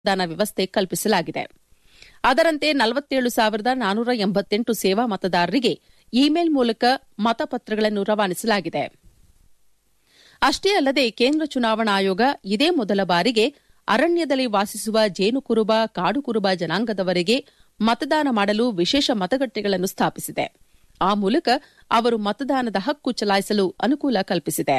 ಮತದಾನ ವ್ಯವಸ್ಥೆ ಕಲ್ಪಿಸಲಾಗಿದೆ ಅದರಂತೆ ನಲವತ್ತೇಳು ಸಾವಿರದ ನಾನೂರ ಎಂಬತ್ತೆಂಟು ಸೇವಾ ಮತದಾರರಿಗೆ ಇಮೇಲ್ ಮೂಲಕ ಮತಪತ್ರಗಳನ್ನು ರವಾನಿಸಲಾಗಿದೆ ಅಷ್ಟೇ ಅಲ್ಲದೆ ಕೇಂದ್ರ ಚುನಾವಣಾ ಆಯೋಗ ಇದೇ ಮೊದಲ ಬಾರಿಗೆ ಅರಣ್ಯದಲ್ಲಿ ವಾಸಿಸುವ ಜೇನುಕುರುಬ ಕಾಡುಕುರುಬ ಜನಾಂಗದವರಿಗೆ ಮತದಾನ ಮಾಡಲು ವಿಶೇಷ ಮತಗಟ್ಟೆಗಳನ್ನು ಸ್ಥಾಪಿಸಿದೆ ಆ ಮೂಲಕ ಅವರು ಮತದಾನದ ಹಕ್ಕು ಚಲಾಯಿಸಲು ಅನುಕೂಲ ಕಲ್ಪಿಸಿದೆ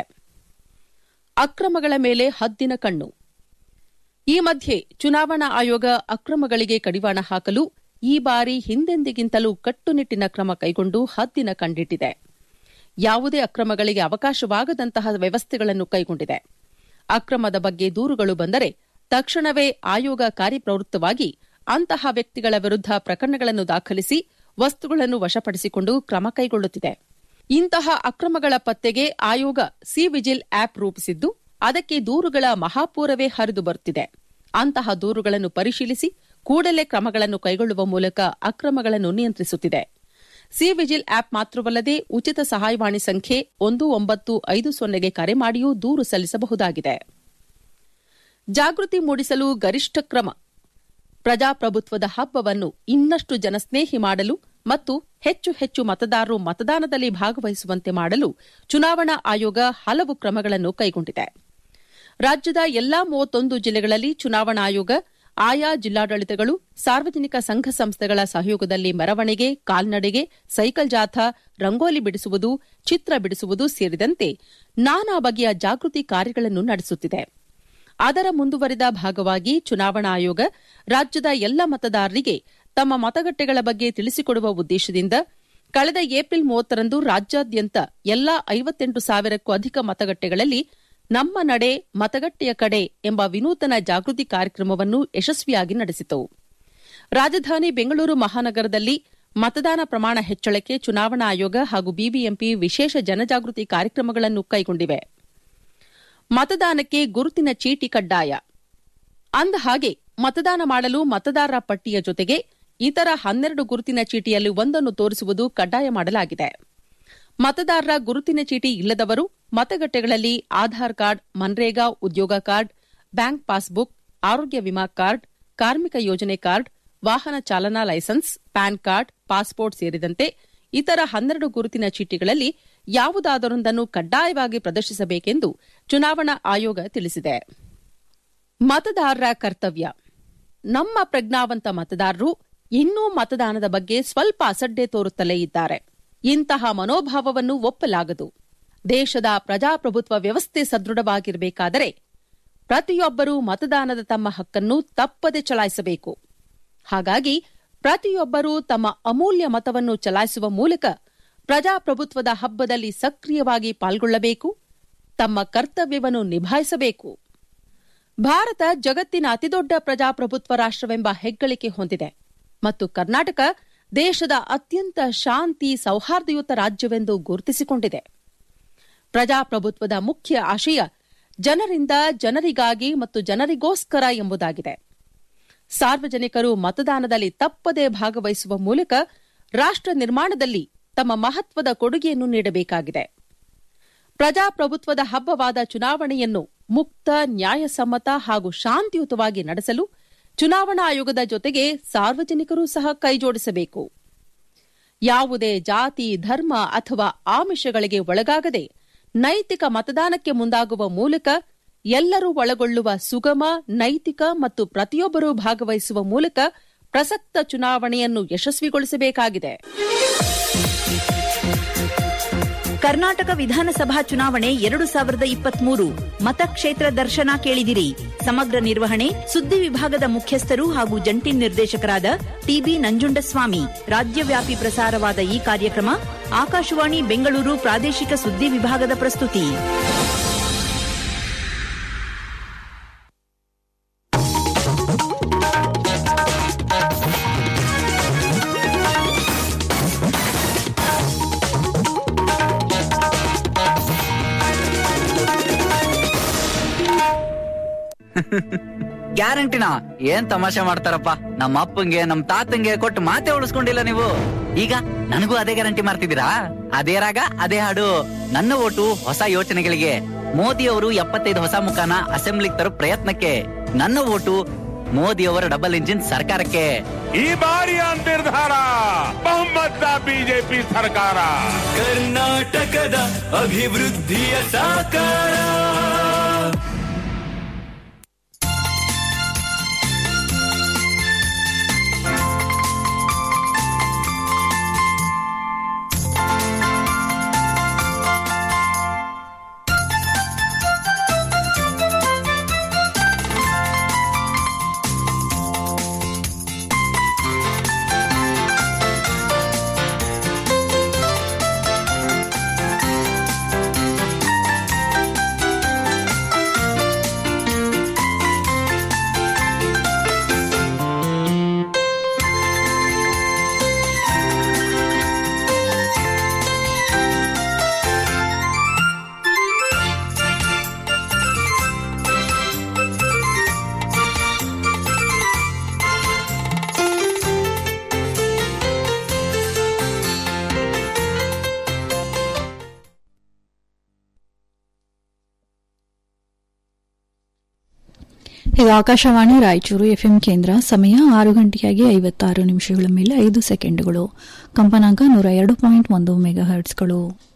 ಅಕ್ರಮಗಳ ಮೇಲೆ ಹದ್ದಿನ ಕಣ್ಣು ಈ ಮಧ್ಯೆ ಚುನಾವಣಾ ಆಯೋಗ ಅಕ್ರಮಗಳಿಗೆ ಕಡಿವಾಣ ಹಾಕಲು ಈ ಬಾರಿ ಹಿಂದೆಂದಿಗಿಂತಲೂ ಕಟ್ಟುನಿಟ್ಟಿನ ಕ್ರಮ ಕೈಗೊಂಡು ಹದ್ದಿನ ಕಂಡಿಟ್ಟಿದೆ ಯಾವುದೇ ಅಕ್ರಮಗಳಿಗೆ ಅವಕಾಶವಾಗದಂತಹ ವ್ಯವಸ್ಥೆಗಳನ್ನು ಕೈಗೊಂಡಿದೆ ಅಕ್ರಮದ ಬಗ್ಗೆ ದೂರುಗಳು ಬಂದರೆ ತಕ್ಷಣವೇ ಆಯೋಗ ಕಾರ್ಯಪ್ರವೃತ್ತವಾಗಿ ಅಂತಹ ವ್ಯಕ್ತಿಗಳ ವಿರುದ್ಧ ಪ್ರಕರಣಗಳನ್ನು ದಾಖಲಿಸಿ ವಸ್ತುಗಳನ್ನು ವಶಪಡಿಸಿಕೊಂಡು ಕ್ರಮ ಕೈಗೊಳ್ಳುತ್ತಿದೆ ಇಂತಹ ಅಕ್ರಮಗಳ ಪತ್ತೆಗೆ ಆಯೋಗ ಸಿ ವಿಜಿಲ್ ಆಪ್ ರೂಪಿಸಿದ್ದು ಅದಕ್ಕೆ ದೂರುಗಳ ಮಹಾಪೂರವೇ ಹರಿದು ಬರುತ್ತಿದೆ ಅಂತಹ ದೂರುಗಳನ್ನು ಪರಿಶೀಲಿಸಿ ಕೂಡಲೇ ಕ್ರಮಗಳನ್ನು ಕೈಗೊಳ್ಳುವ ಮೂಲಕ ಅಕ್ರಮಗಳನ್ನು ನಿಯಂತ್ರಿಸುತ್ತಿದೆ ಸಿ ವಿಜಿಲ್ ಆಪ್ ಮಾತ್ರವಲ್ಲದೆ ಉಚಿತ ಸಹಾಯವಾಣಿ ಸಂಖ್ಯೆ ಒಂದು ಒಂಬತ್ತು ಐದು ಸೊನ್ನೆಗೆ ಕರೆ ಮಾಡಿಯೂ ದೂರು ಸಲ್ಲಿಸಬಹುದಾಗಿದೆ ಜಾಗೃತಿ ಮೂಡಿಸಲು ಗರಿಷ್ಠ ಕ್ರಮ ಪ್ರಜಾಪ್ರಭುತ್ವದ ಹಬ್ಬವನ್ನು ಇನ್ನಷ್ಟು ಜನಸ್ನೇಹಿ ಮಾಡಲು ಮತ್ತು ಹೆಚ್ಚು ಹೆಚ್ಚು ಮತದಾರರು ಮತದಾನದಲ್ಲಿ ಭಾಗವಹಿಸುವಂತೆ ಮಾಡಲು ಚುನಾವಣಾ ಆಯೋಗ ಹಲವು ಕ್ರಮಗಳನ್ನು ಕೈಗೊಂಡಿದೆ ರಾಜ್ಯದ ಎಲ್ಲಾ ಮೂವತ್ತೊಂದು ಜಿಲ್ಲೆಗಳಲ್ಲಿ ಚುನಾವಣಾ ಆಯೋಗ ಆಯಾ ಜಿಲ್ಲಾಡಳಿತಗಳು ಸಾರ್ವಜನಿಕ ಸಂಘ ಸಂಸ್ಥೆಗಳ ಸಹಯೋಗದಲ್ಲಿ ಮೆರವಣಿಗೆ ಕಾಲ್ನಡೆಗೆ ಸೈಕಲ್ ಜಾಥಾ ರಂಗೋಲಿ ಬಿಡಿಸುವುದು ಚಿತ್ರ ಬಿಡಿಸುವುದು ಸೇರಿದಂತೆ ನಾನಾ ಬಗೆಯ ಜಾಗೃತಿ ಕಾರ್ಯಗಳನ್ನು ನಡೆಸುತ್ತಿದೆ ಅದರ ಮುಂದುವರಿದ ಭಾಗವಾಗಿ ಚುನಾವಣಾ ಆಯೋಗ ರಾಜ್ಯದ ಎಲ್ಲ ಮತದಾರರಿಗೆ ತಮ್ಮ ಮತಗಟ್ಟೆಗಳ ಬಗ್ಗೆ ತಿಳಿಸಿಕೊಡುವ ಉದ್ದೇಶದಿಂದ ಕಳೆದ ಏಪ್ರಿಲ್ ಮೂವತ್ತರಂದು ರಾಜ್ಯಾದ್ಯಂತ ಎಲ್ಲಾ ಐವತ್ತೆಂಟು ಸಾವಿರಕ್ಕೂ ಅಧಿಕ ಮತಗಟ್ಟೆಗಳಲ್ಲಿ ನಮ್ಮ ನಡೆ ಮತಗಟ್ಟೆಯ ಕಡೆ ಎಂಬ ವಿನೂತನ ಜಾಗೃತಿ ಕಾರ್ಯಕ್ರಮವನ್ನು ಯಶಸ್ವಿಯಾಗಿ ನಡೆಸಿತು ರಾಜಧಾನಿ ಬೆಂಗಳೂರು ಮಹಾನಗರದಲ್ಲಿ ಮತದಾನ ಪ್ರಮಾಣ ಹೆಚ್ಚಳಕ್ಕೆ ಚುನಾವಣಾ ಆಯೋಗ ಹಾಗೂ ಬಿಬಿಎಂಪಿ ವಿಶೇಷ ಜನಜಾಗೃತಿ ಕಾರ್ಯಕ್ರಮಗಳನ್ನು ಕೈಗೊಂಡಿವೆ ಮತದಾನಕ್ಕೆ ಗುರುತಿನ ಚೀಟಿ ಕಡ್ಡಾಯ ಅಂದಹಾಗೆ ಮತದಾನ ಮಾಡಲು ಮತದಾರರ ಪಟ್ಟಿಯ ಜೊತೆಗೆ ಇತರ ಹನ್ನೆರಡು ಗುರುತಿನ ಚೀಟಿಯಲ್ಲಿ ಒಂದನ್ನು ತೋರಿಸುವುದು ಕಡ್ಡಾಯ ಮಾಡಲಾಗಿದೆ ಮತದಾರರ ಗುರುತಿನ ಚೀಟಿ ಇಲ್ಲದವರು ಮತಗಟ್ಟೆಗಳಲ್ಲಿ ಆಧಾರ್ ಕಾರ್ಡ್ ಮನ್ರೇಗಾ ಉದ್ಯೋಗ ಕಾರ್ಡ್ ಬ್ಯಾಂಕ್ ಪಾಸ್ಬುಕ್ ಆರೋಗ್ಯ ವಿಮಾ ಕಾರ್ಡ್ ಕಾರ್ಮಿಕ ಯೋಜನೆ ಕಾರ್ಡ್ ವಾಹನ ಚಾಲನಾ ಲೈಸೆನ್ಸ್ ಪ್ಯಾನ್ ಕಾರ್ಡ್ ಪಾಸ್ಪೋರ್ಟ್ ಸೇರಿದಂತೆ ಇತರ ಹನ್ನೆರಡು ಗುರುತಿನ ಚೀಟಿಗಳಲ್ಲಿ ಯಾವುದಾದರೊಂದನ್ನು ಕಡ್ಡಾಯವಾಗಿ ಪ್ರದರ್ಶಿಸಬೇಕೆಂದು ಚುನಾವಣಾ ಆಯೋಗ ತಿಳಿಸಿದೆ ಮತದಾರರ ಕರ್ತವ್ಯ ನಮ್ಮ ಪ್ರಜ್ಞಾವಂತ ಮತದಾರರು ಇನ್ನೂ ಮತದಾನದ ಬಗ್ಗೆ ಸ್ವಲ್ಪ ಅಸಡ್ಡೆ ತೋರುತ್ತಲೇ ಇದ್ದಾರೆ ಇಂತಹ ಮನೋಭಾವವನ್ನು ಒಪ್ಪಲಾಗದು ದೇಶದ ಪ್ರಜಾಪ್ರಭುತ್ವ ವ್ಯವಸ್ಥೆ ಸದೃಢವಾಗಿರಬೇಕಾದರೆ ಪ್ರತಿಯೊಬ್ಬರೂ ಮತದಾನದ ತಮ್ಮ ಹಕ್ಕನ್ನು ತಪ್ಪದೆ ಚಲಾಯಿಸಬೇಕು ಹಾಗಾಗಿ ಪ್ರತಿಯೊಬ್ಬರೂ ತಮ್ಮ ಅಮೂಲ್ಯ ಮತವನ್ನು ಚಲಾಯಿಸುವ ಮೂಲಕ ಪ್ರಜಾಪ್ರಭುತ್ವದ ಹಬ್ಬದಲ್ಲಿ ಸಕ್ರಿಯವಾಗಿ ಪಾಲ್ಗೊಳ್ಳಬೇಕು ತಮ್ಮ ಕರ್ತವ್ಯವನ್ನು ನಿಭಾಯಿಸಬೇಕು ಭಾರತ ಜಗತ್ತಿನ ಅತಿದೊಡ್ಡ ಪ್ರಜಾಪ್ರಭುತ್ವ ರಾಷ್ಟವೆಂಬ ಹೆಗ್ಗಳಿಕೆ ಹೊಂದಿದೆ ಮತ್ತು ಕರ್ನಾಟಕ ದೇಶದ ಅತ್ಯಂತ ಶಾಂತಿ ಸೌಹಾರ್ದಯುತ ರಾಜ್ಯವೆಂದು ಗುರುತಿಸಿಕೊಂಡಿದೆ ಪ್ರಜಾಪ್ರಭುತ್ವದ ಮುಖ್ಯ ಆಶಯ ಜನರಿಂದ ಜನರಿಗಾಗಿ ಮತ್ತು ಜನರಿಗೋಸ್ಕರ ಎಂಬುದಾಗಿದೆ ಸಾರ್ವಜನಿಕರು ಮತದಾನದಲ್ಲಿ ತಪ್ಪದೇ ಭಾಗವಹಿಸುವ ಮೂಲಕ ರಾಷ್ಟ ನಿರ್ಮಾಣದಲ್ಲಿ ತಮ್ಮ ಮಹತ್ವದ ಕೊಡುಗೆಯನ್ನು ನೀಡಬೇಕಾಗಿದೆ ಪ್ರಜಾಪ್ರಭುತ್ವದ ಹಬ್ಬವಾದ ಚುನಾವಣೆಯನ್ನು ಮುಕ್ತ ನ್ಯಾಯಸಮ್ಮತ ಹಾಗೂ ಶಾಂತಿಯುತವಾಗಿ ನಡೆಸಲು ಚುನಾವಣಾ ಆಯೋಗದ ಜೊತೆಗೆ ಸಾರ್ವಜನಿಕರೂ ಸಹ ಕೈಜೋಡಿಸಬೇಕು ಯಾವುದೇ ಜಾತಿ ಧರ್ಮ ಅಥವಾ ಆಮಿಷಗಳಿಗೆ ಒಳಗಾಗದೆ ನೈತಿಕ ಮತದಾನಕ್ಕೆ ಮುಂದಾಗುವ ಮೂಲಕ ಎಲ್ಲರೂ ಒಳಗೊಳ್ಳುವ ಸುಗಮ ನೈತಿಕ ಮತ್ತು ಪ್ರತಿಯೊಬ್ಬರೂ ಭಾಗವಹಿಸುವ ಮೂಲಕ ಪ್ರಸಕ್ತ ಚುನಾವಣೆಯನ್ನು ಯಶಸ್ವಿಗೊಳಿಸಬೇಕಾಗಿದೆ ಕರ್ನಾಟಕ ವಿಧಾನಸಭಾ ಚುನಾವಣೆ ಎರಡು ಸಾವಿರದ ಇಪ್ಪತ್ಮೂರು ಮತಕ್ಷೇತ್ರ ದರ್ಶನ ಕೇಳಿದಿರಿ ಸಮಗ್ರ ನಿರ್ವಹಣೆ ಸುದ್ದಿ ವಿಭಾಗದ ಮುಖ್ಯಸ್ಥರು ಹಾಗೂ ಜಂಟಿ ನಿರ್ದೇಶಕರಾದ ಟಿಬಿ ನಂಜುಂಡಸ್ವಾಮಿ ರಾಜ್ಯವ್ಯಾಪಿ ಪ್ರಸಾರವಾದ ಈ ಕಾರ್ಯಕ್ರಮ ಆಕಾಶವಾಣಿ ಬೆಂಗಳೂರು ಪ್ರಾದೇಶಿಕ ಸುದ್ದಿ ವಿಭಾಗದ ಪ್ರಸ್ತುತಿ ಗ್ಯಾರಂಟಿನ ಏನ್ ತಮಾಷೆ ಮಾಡ್ತಾರಪ್ಪ ನಮ್ಮ ಅಪ್ಪಂಗೆ ನಮ್ ತಾತಂಗೆ ಕೊಟ್ಟು ಮಾತೆ ಉಳಿಸ್ಕೊಂಡಿಲ್ಲ ನೀವು ಈಗ ನನಗೂ ಅದೇ ಗ್ಯಾರಂಟಿ ಮಾಡ್ತಿದ್ದೀರಾ ಅದೇ ರಾಗ ಅದೇ ಹಾಡು ನನ್ನ ಓಟು ಹೊಸ ಯೋಚನೆಗಳಿಗೆ ಮೋದಿ ಅವರು ಎಪ್ಪತ್ತೈದು ಹೊಸ ಮುಖಾನ ಅಸೆಂಬ್ಲಿಗೆ ತರೋ ಪ್ರಯತ್ನಕ್ಕೆ ನನ್ನ ಓಟು ಮೋದಿಯವರ ಡಬಲ್ ಇಂಜಿನ್ ಸರ್ಕಾರಕ್ಕೆ ಈ ಬಾರಿಯ ನಿರ್ಧಾರ ಬಹುಮತ ಬಿಜೆಪಿ ಸರ್ಕಾರ ಕರ್ನಾಟಕದ ಅಭಿವೃದ್ಧಿಯ ಸಾಕಾರ ಇದು ಆಕಾಶವಾಣಿ ರಾಯಚೂರು ಎಫ್ಎಂ ಕೇಂದ್ರ ಸಮಯ ಆರು ಗಂಟೆಯಾಗಿ ಐವತ್ತಾರು ನಿಮಿಷಗಳ ಮೇಲೆ ಐದು ಸೆಕೆಂಡ್ಗಳು ಕಂಪನಾಂಕ ನೂರ ಎರಡು ಪಾಯಿಂಟ್ ಒಂದು ಮೆಗಾ ಹರ್ಟ್ಸ್ಗಳು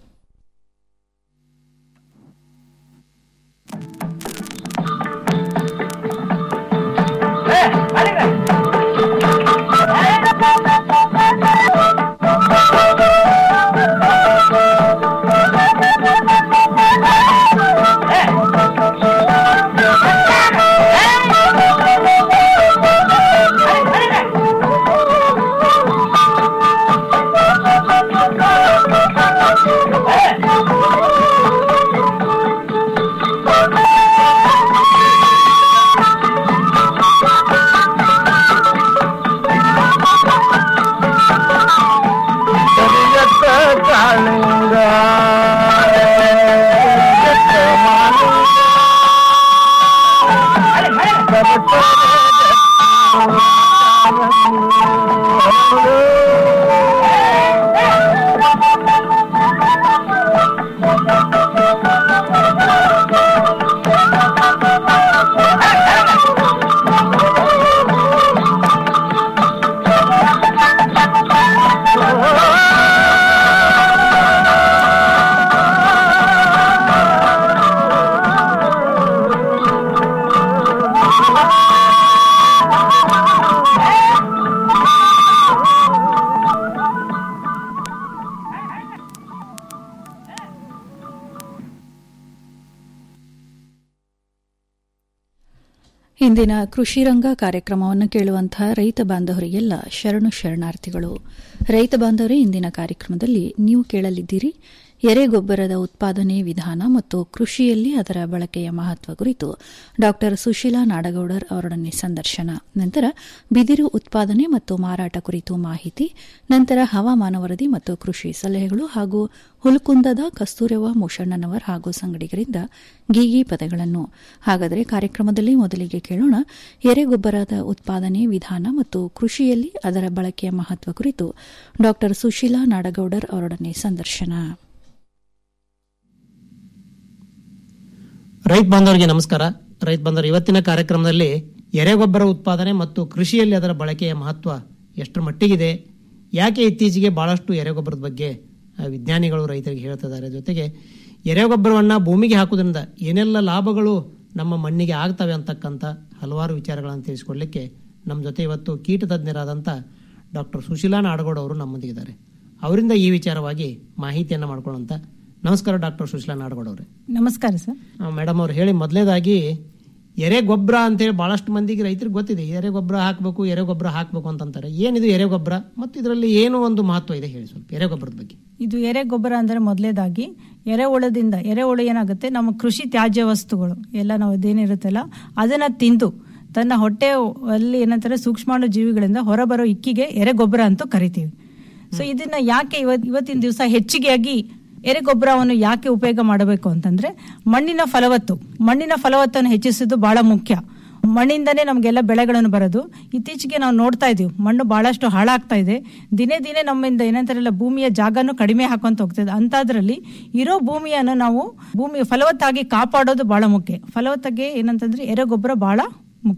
ಇಂದಿನ ಕೃಷಿ ರಂಗ ಕಾರ್ಯಕ್ರಮವನ್ನು ಕೇಳುವಂತಹ ರೈತ ಬಾಂಧವರಿಗೆಲ್ಲ ಶರಣು ಶರಣಾರ್ಥಿಗಳು ರೈತ ಬಾಂಧವರೇ ಇಂದಿನ ಕಾರ್ಯಕ್ರಮದಲ್ಲಿ ನೀವು ಕೇಳಲಿದ್ದೀರಿ ಎರೆಗೊಬ್ಬರದ ಉತ್ಪಾದನೆ ವಿಧಾನ ಮತ್ತು ಕೃಷಿಯಲ್ಲಿ ಅದರ ಬಳಕೆಯ ಮಹತ್ವ ಕುರಿತು ಡಾ ಸುಶೀಲಾ ನಾಡಗೌಡರ್ ಅವರೊಡನೆ ಸಂದರ್ಶನ ನಂತರ ಬಿದಿರು ಉತ್ಪಾದನೆ ಮತ್ತು ಮಾರಾಟ ಕುರಿತು ಮಾಹಿತಿ ನಂತರ ಹವಾಮಾನ ವರದಿ ಮತ್ತು ಕೃಷಿ ಸಲಹೆಗಳು ಹಾಗೂ ಹುಲ್ಕುಂದದ ಕಸ್ತೂರವ ಮುಷಣ್ಣನವರ್ ಹಾಗೂ ಸಂಗಡಿಗರಿಂದ ಗೀಗಿ ಪದಗಳನ್ನು ಹಾಗಾದರೆ ಕಾರ್ಯಕ್ರಮದಲ್ಲಿ ಮೊದಲಿಗೆ ಕೇಳೋಣ ಎರೆಗೊಬ್ಬರದ ಉತ್ಪಾದನೆ ವಿಧಾನ ಮತ್ತು ಕೃಷಿಯಲ್ಲಿ ಅದರ ಬಳಕೆಯ ಮಹತ್ವ ಕುರಿತು ಡಾ ಸುಶೀಲಾ ನಾಡಗೌಡರ್ ಅವರೊಡನೆ ಸಂದರ್ಶನ ರೈತ ಬಾಂಧವರಿಗೆ ನಮಸ್ಕಾರ ರೈತ ಬಾಂಧವರು ಇವತ್ತಿನ ಕಾರ್ಯಕ್ರಮದಲ್ಲಿ ಎರೆಗೊಬ್ಬರ ಉತ್ಪಾದನೆ ಮತ್ತು ಕೃಷಿಯಲ್ಲಿ ಅದರ ಬಳಕೆಯ ಮಹತ್ವ ಎಷ್ಟರ ಮಟ್ಟಿಗಿದೆ ಯಾಕೆ ಇತ್ತೀಚೆಗೆ ಬಹಳಷ್ಟು ಎರೆಗೊಬ್ಬರದ ಬಗ್ಗೆ ಆ, ವಿಜ್ಞಾನಿಗಳು ರೈತರಿಗೆ ಹೇಳ್ತಿದ್ದಾರೆ ಜೊತೆಗೆ ಎರೆಗೊಬ್ಬರವನ್ನ ಭೂಮಿಗೆ ಹಾಕೋದ್ರಿಂದ ಏನೆಲ್ಲ ಲಾಭಗಳು ನಮ್ಮ ಮಣ್ಣಿಗೆ ಆಗ್ತವೆ ಅಂತಕ್ಕಂಥ ಹಲವಾರು ವಿಚಾರಗಳನ್ನು ತಿಳಿಸಿಕೊಡ್ಲಿಕ್ಕೆ ನಮ್ಮ ಜೊತೆ ಇವತ್ತು ಕೀಟ ತಜ್ಞರಾದಂಥ ಡಾಕ್ಟರ್ ಸುಶೀಲಾ ನಾಡಗೌಡ ಅವರು ನಮ್ಮೊಂದಿಗಿದ್ದಾರೆ ಅವರಿಂದ ಈ ವಿಚಾರವಾಗಿ ಮಾಹಿತಿಯನ್ನು ಮಾಡ್ಕೊಳ್ಳೋಂಥ ನಮಸ್ಕಾರ ಡಾಕ್ಟರ್ ಸುಶೀಲಾ ನಾಡಗೌಡ ಅವರೇ ನಮಸ್ಕಾರ ಸರ್ ಮೇಡಮ್ ಅವ್ರು ಹೇಳಿ ಮೊದಲನೇದಾಗಿ ಎರೆ ಗೊಬ್ಬರ ಅಂತೇಳಿ ಬಹಳಷ್ಟು ಮಂದಿಗೆ ರೈತರಿಗೆ ಗೊತ್ತಿದೆ ಎರೆ ಗೊಬ್ಬರ ಹಾಕಬೇಕು ಎರೆ ಗೊಬ್ಬರ ಹಾಕಬೇಕು ಅಂತಂತಾರೆ ಏನಿದು ಎರೆ ಗೊಬ್ಬರ ಮತ್ತು ಇದರಲ್ಲಿ ಏನು ಒಂದು ಮಹತ್ವ ಇದೆ ಹೇಳಿ ಸ್ವಲ್ಪ ಎರೆ ಗೊಬ್ಬರದ ಬಗ್ಗೆ ಇದು ಎರೆ ಗೊಬ್ಬರ ಅಂದ್ರೆ ಮೊದಲೇದಾಗಿ ಎರೆಹುಳದಿಂದ ಎರೆಹುಳು ಏನಾಗುತ್ತೆ ನಮ್ಮ ಕೃಷಿ ತ್ಯಾಜ್ಯ ವಸ್ತುಗಳು ಎಲ್ಲ ನಾವು ಅದೇನಿರುತ್ತಲ್ಲ ಅದನ್ನ ತಿಂದು ತನ್ನ ಹೊಟ್ಟೆ ಅಲ್ಲಿ ಏನಂತಾರೆ ಸೂಕ್ಷ್ಮಾಣು ಜೀವಿಗಳಿಂದ ಹೊರಬರೋ ಇಕ್ಕಿಗೆ ಎರೆ ಗೊಬ್ಬರ ಅಂತ ಕರಿತೀವಿ ಸೊ ಇದನ್ನ ಯಾಕೆ ಇವತ್ ಇವತ್ತಿನ ದಿವಸ ಹೆಚ್ಚಿಗೆಯಾಗಿ ಎರೆಗೊಬ್ಬರವನ್ನು ಯಾಕೆ ಉಪಯೋಗ ಮಾಡಬೇಕು ಅಂತಂದ್ರೆ ಮಣ್ಣಿನ ಫಲವತ್ತು ಮಣ್ಣಿನ ಫಲವತ್ತನ್ನು ಹೆಚ್ಚಿಸೋದು ಬಹಳ ಮುಖ್ಯ ಮಣ್ಣಿಂದನೇ ನಮಗೆಲ್ಲ ಬೆಳೆಗಳನ್ನು ಬರೋದು ಇತ್ತೀಚೆಗೆ ನಾವು ನೋಡ್ತಾ ಇದೀವಿ ಮಣ್ಣು ಬಹಳಷ್ಟು ಹಾಳಾಗ್ತಾ ಇದೆ ದಿನೇ ದಿನೇ ನಮ್ಮಿಂದ ಏನಂತಾರಲ್ಲ ಭೂಮಿಯ ಜಾಗನೂ ಕಡಿಮೆ ಹಾಕೊಂತ ಹೋಗ್ತದೆ ಅಂತಾದ್ರಲ್ಲಿ ಇರೋ ಭೂಮಿಯನ್ನು ನಾವು ಭೂಮಿ ಫಲವತ್ತಾಗಿ ಕಾಪಾಡೋದು ಬಹಳ ಮುಖ್ಯ ಫಲವತ್ತಾಗಿ ಏನಂತಂದ್ರೆ ಎರೆಗೊಬ್ಬರ ಬಹಳ ಮುಖ್ಯ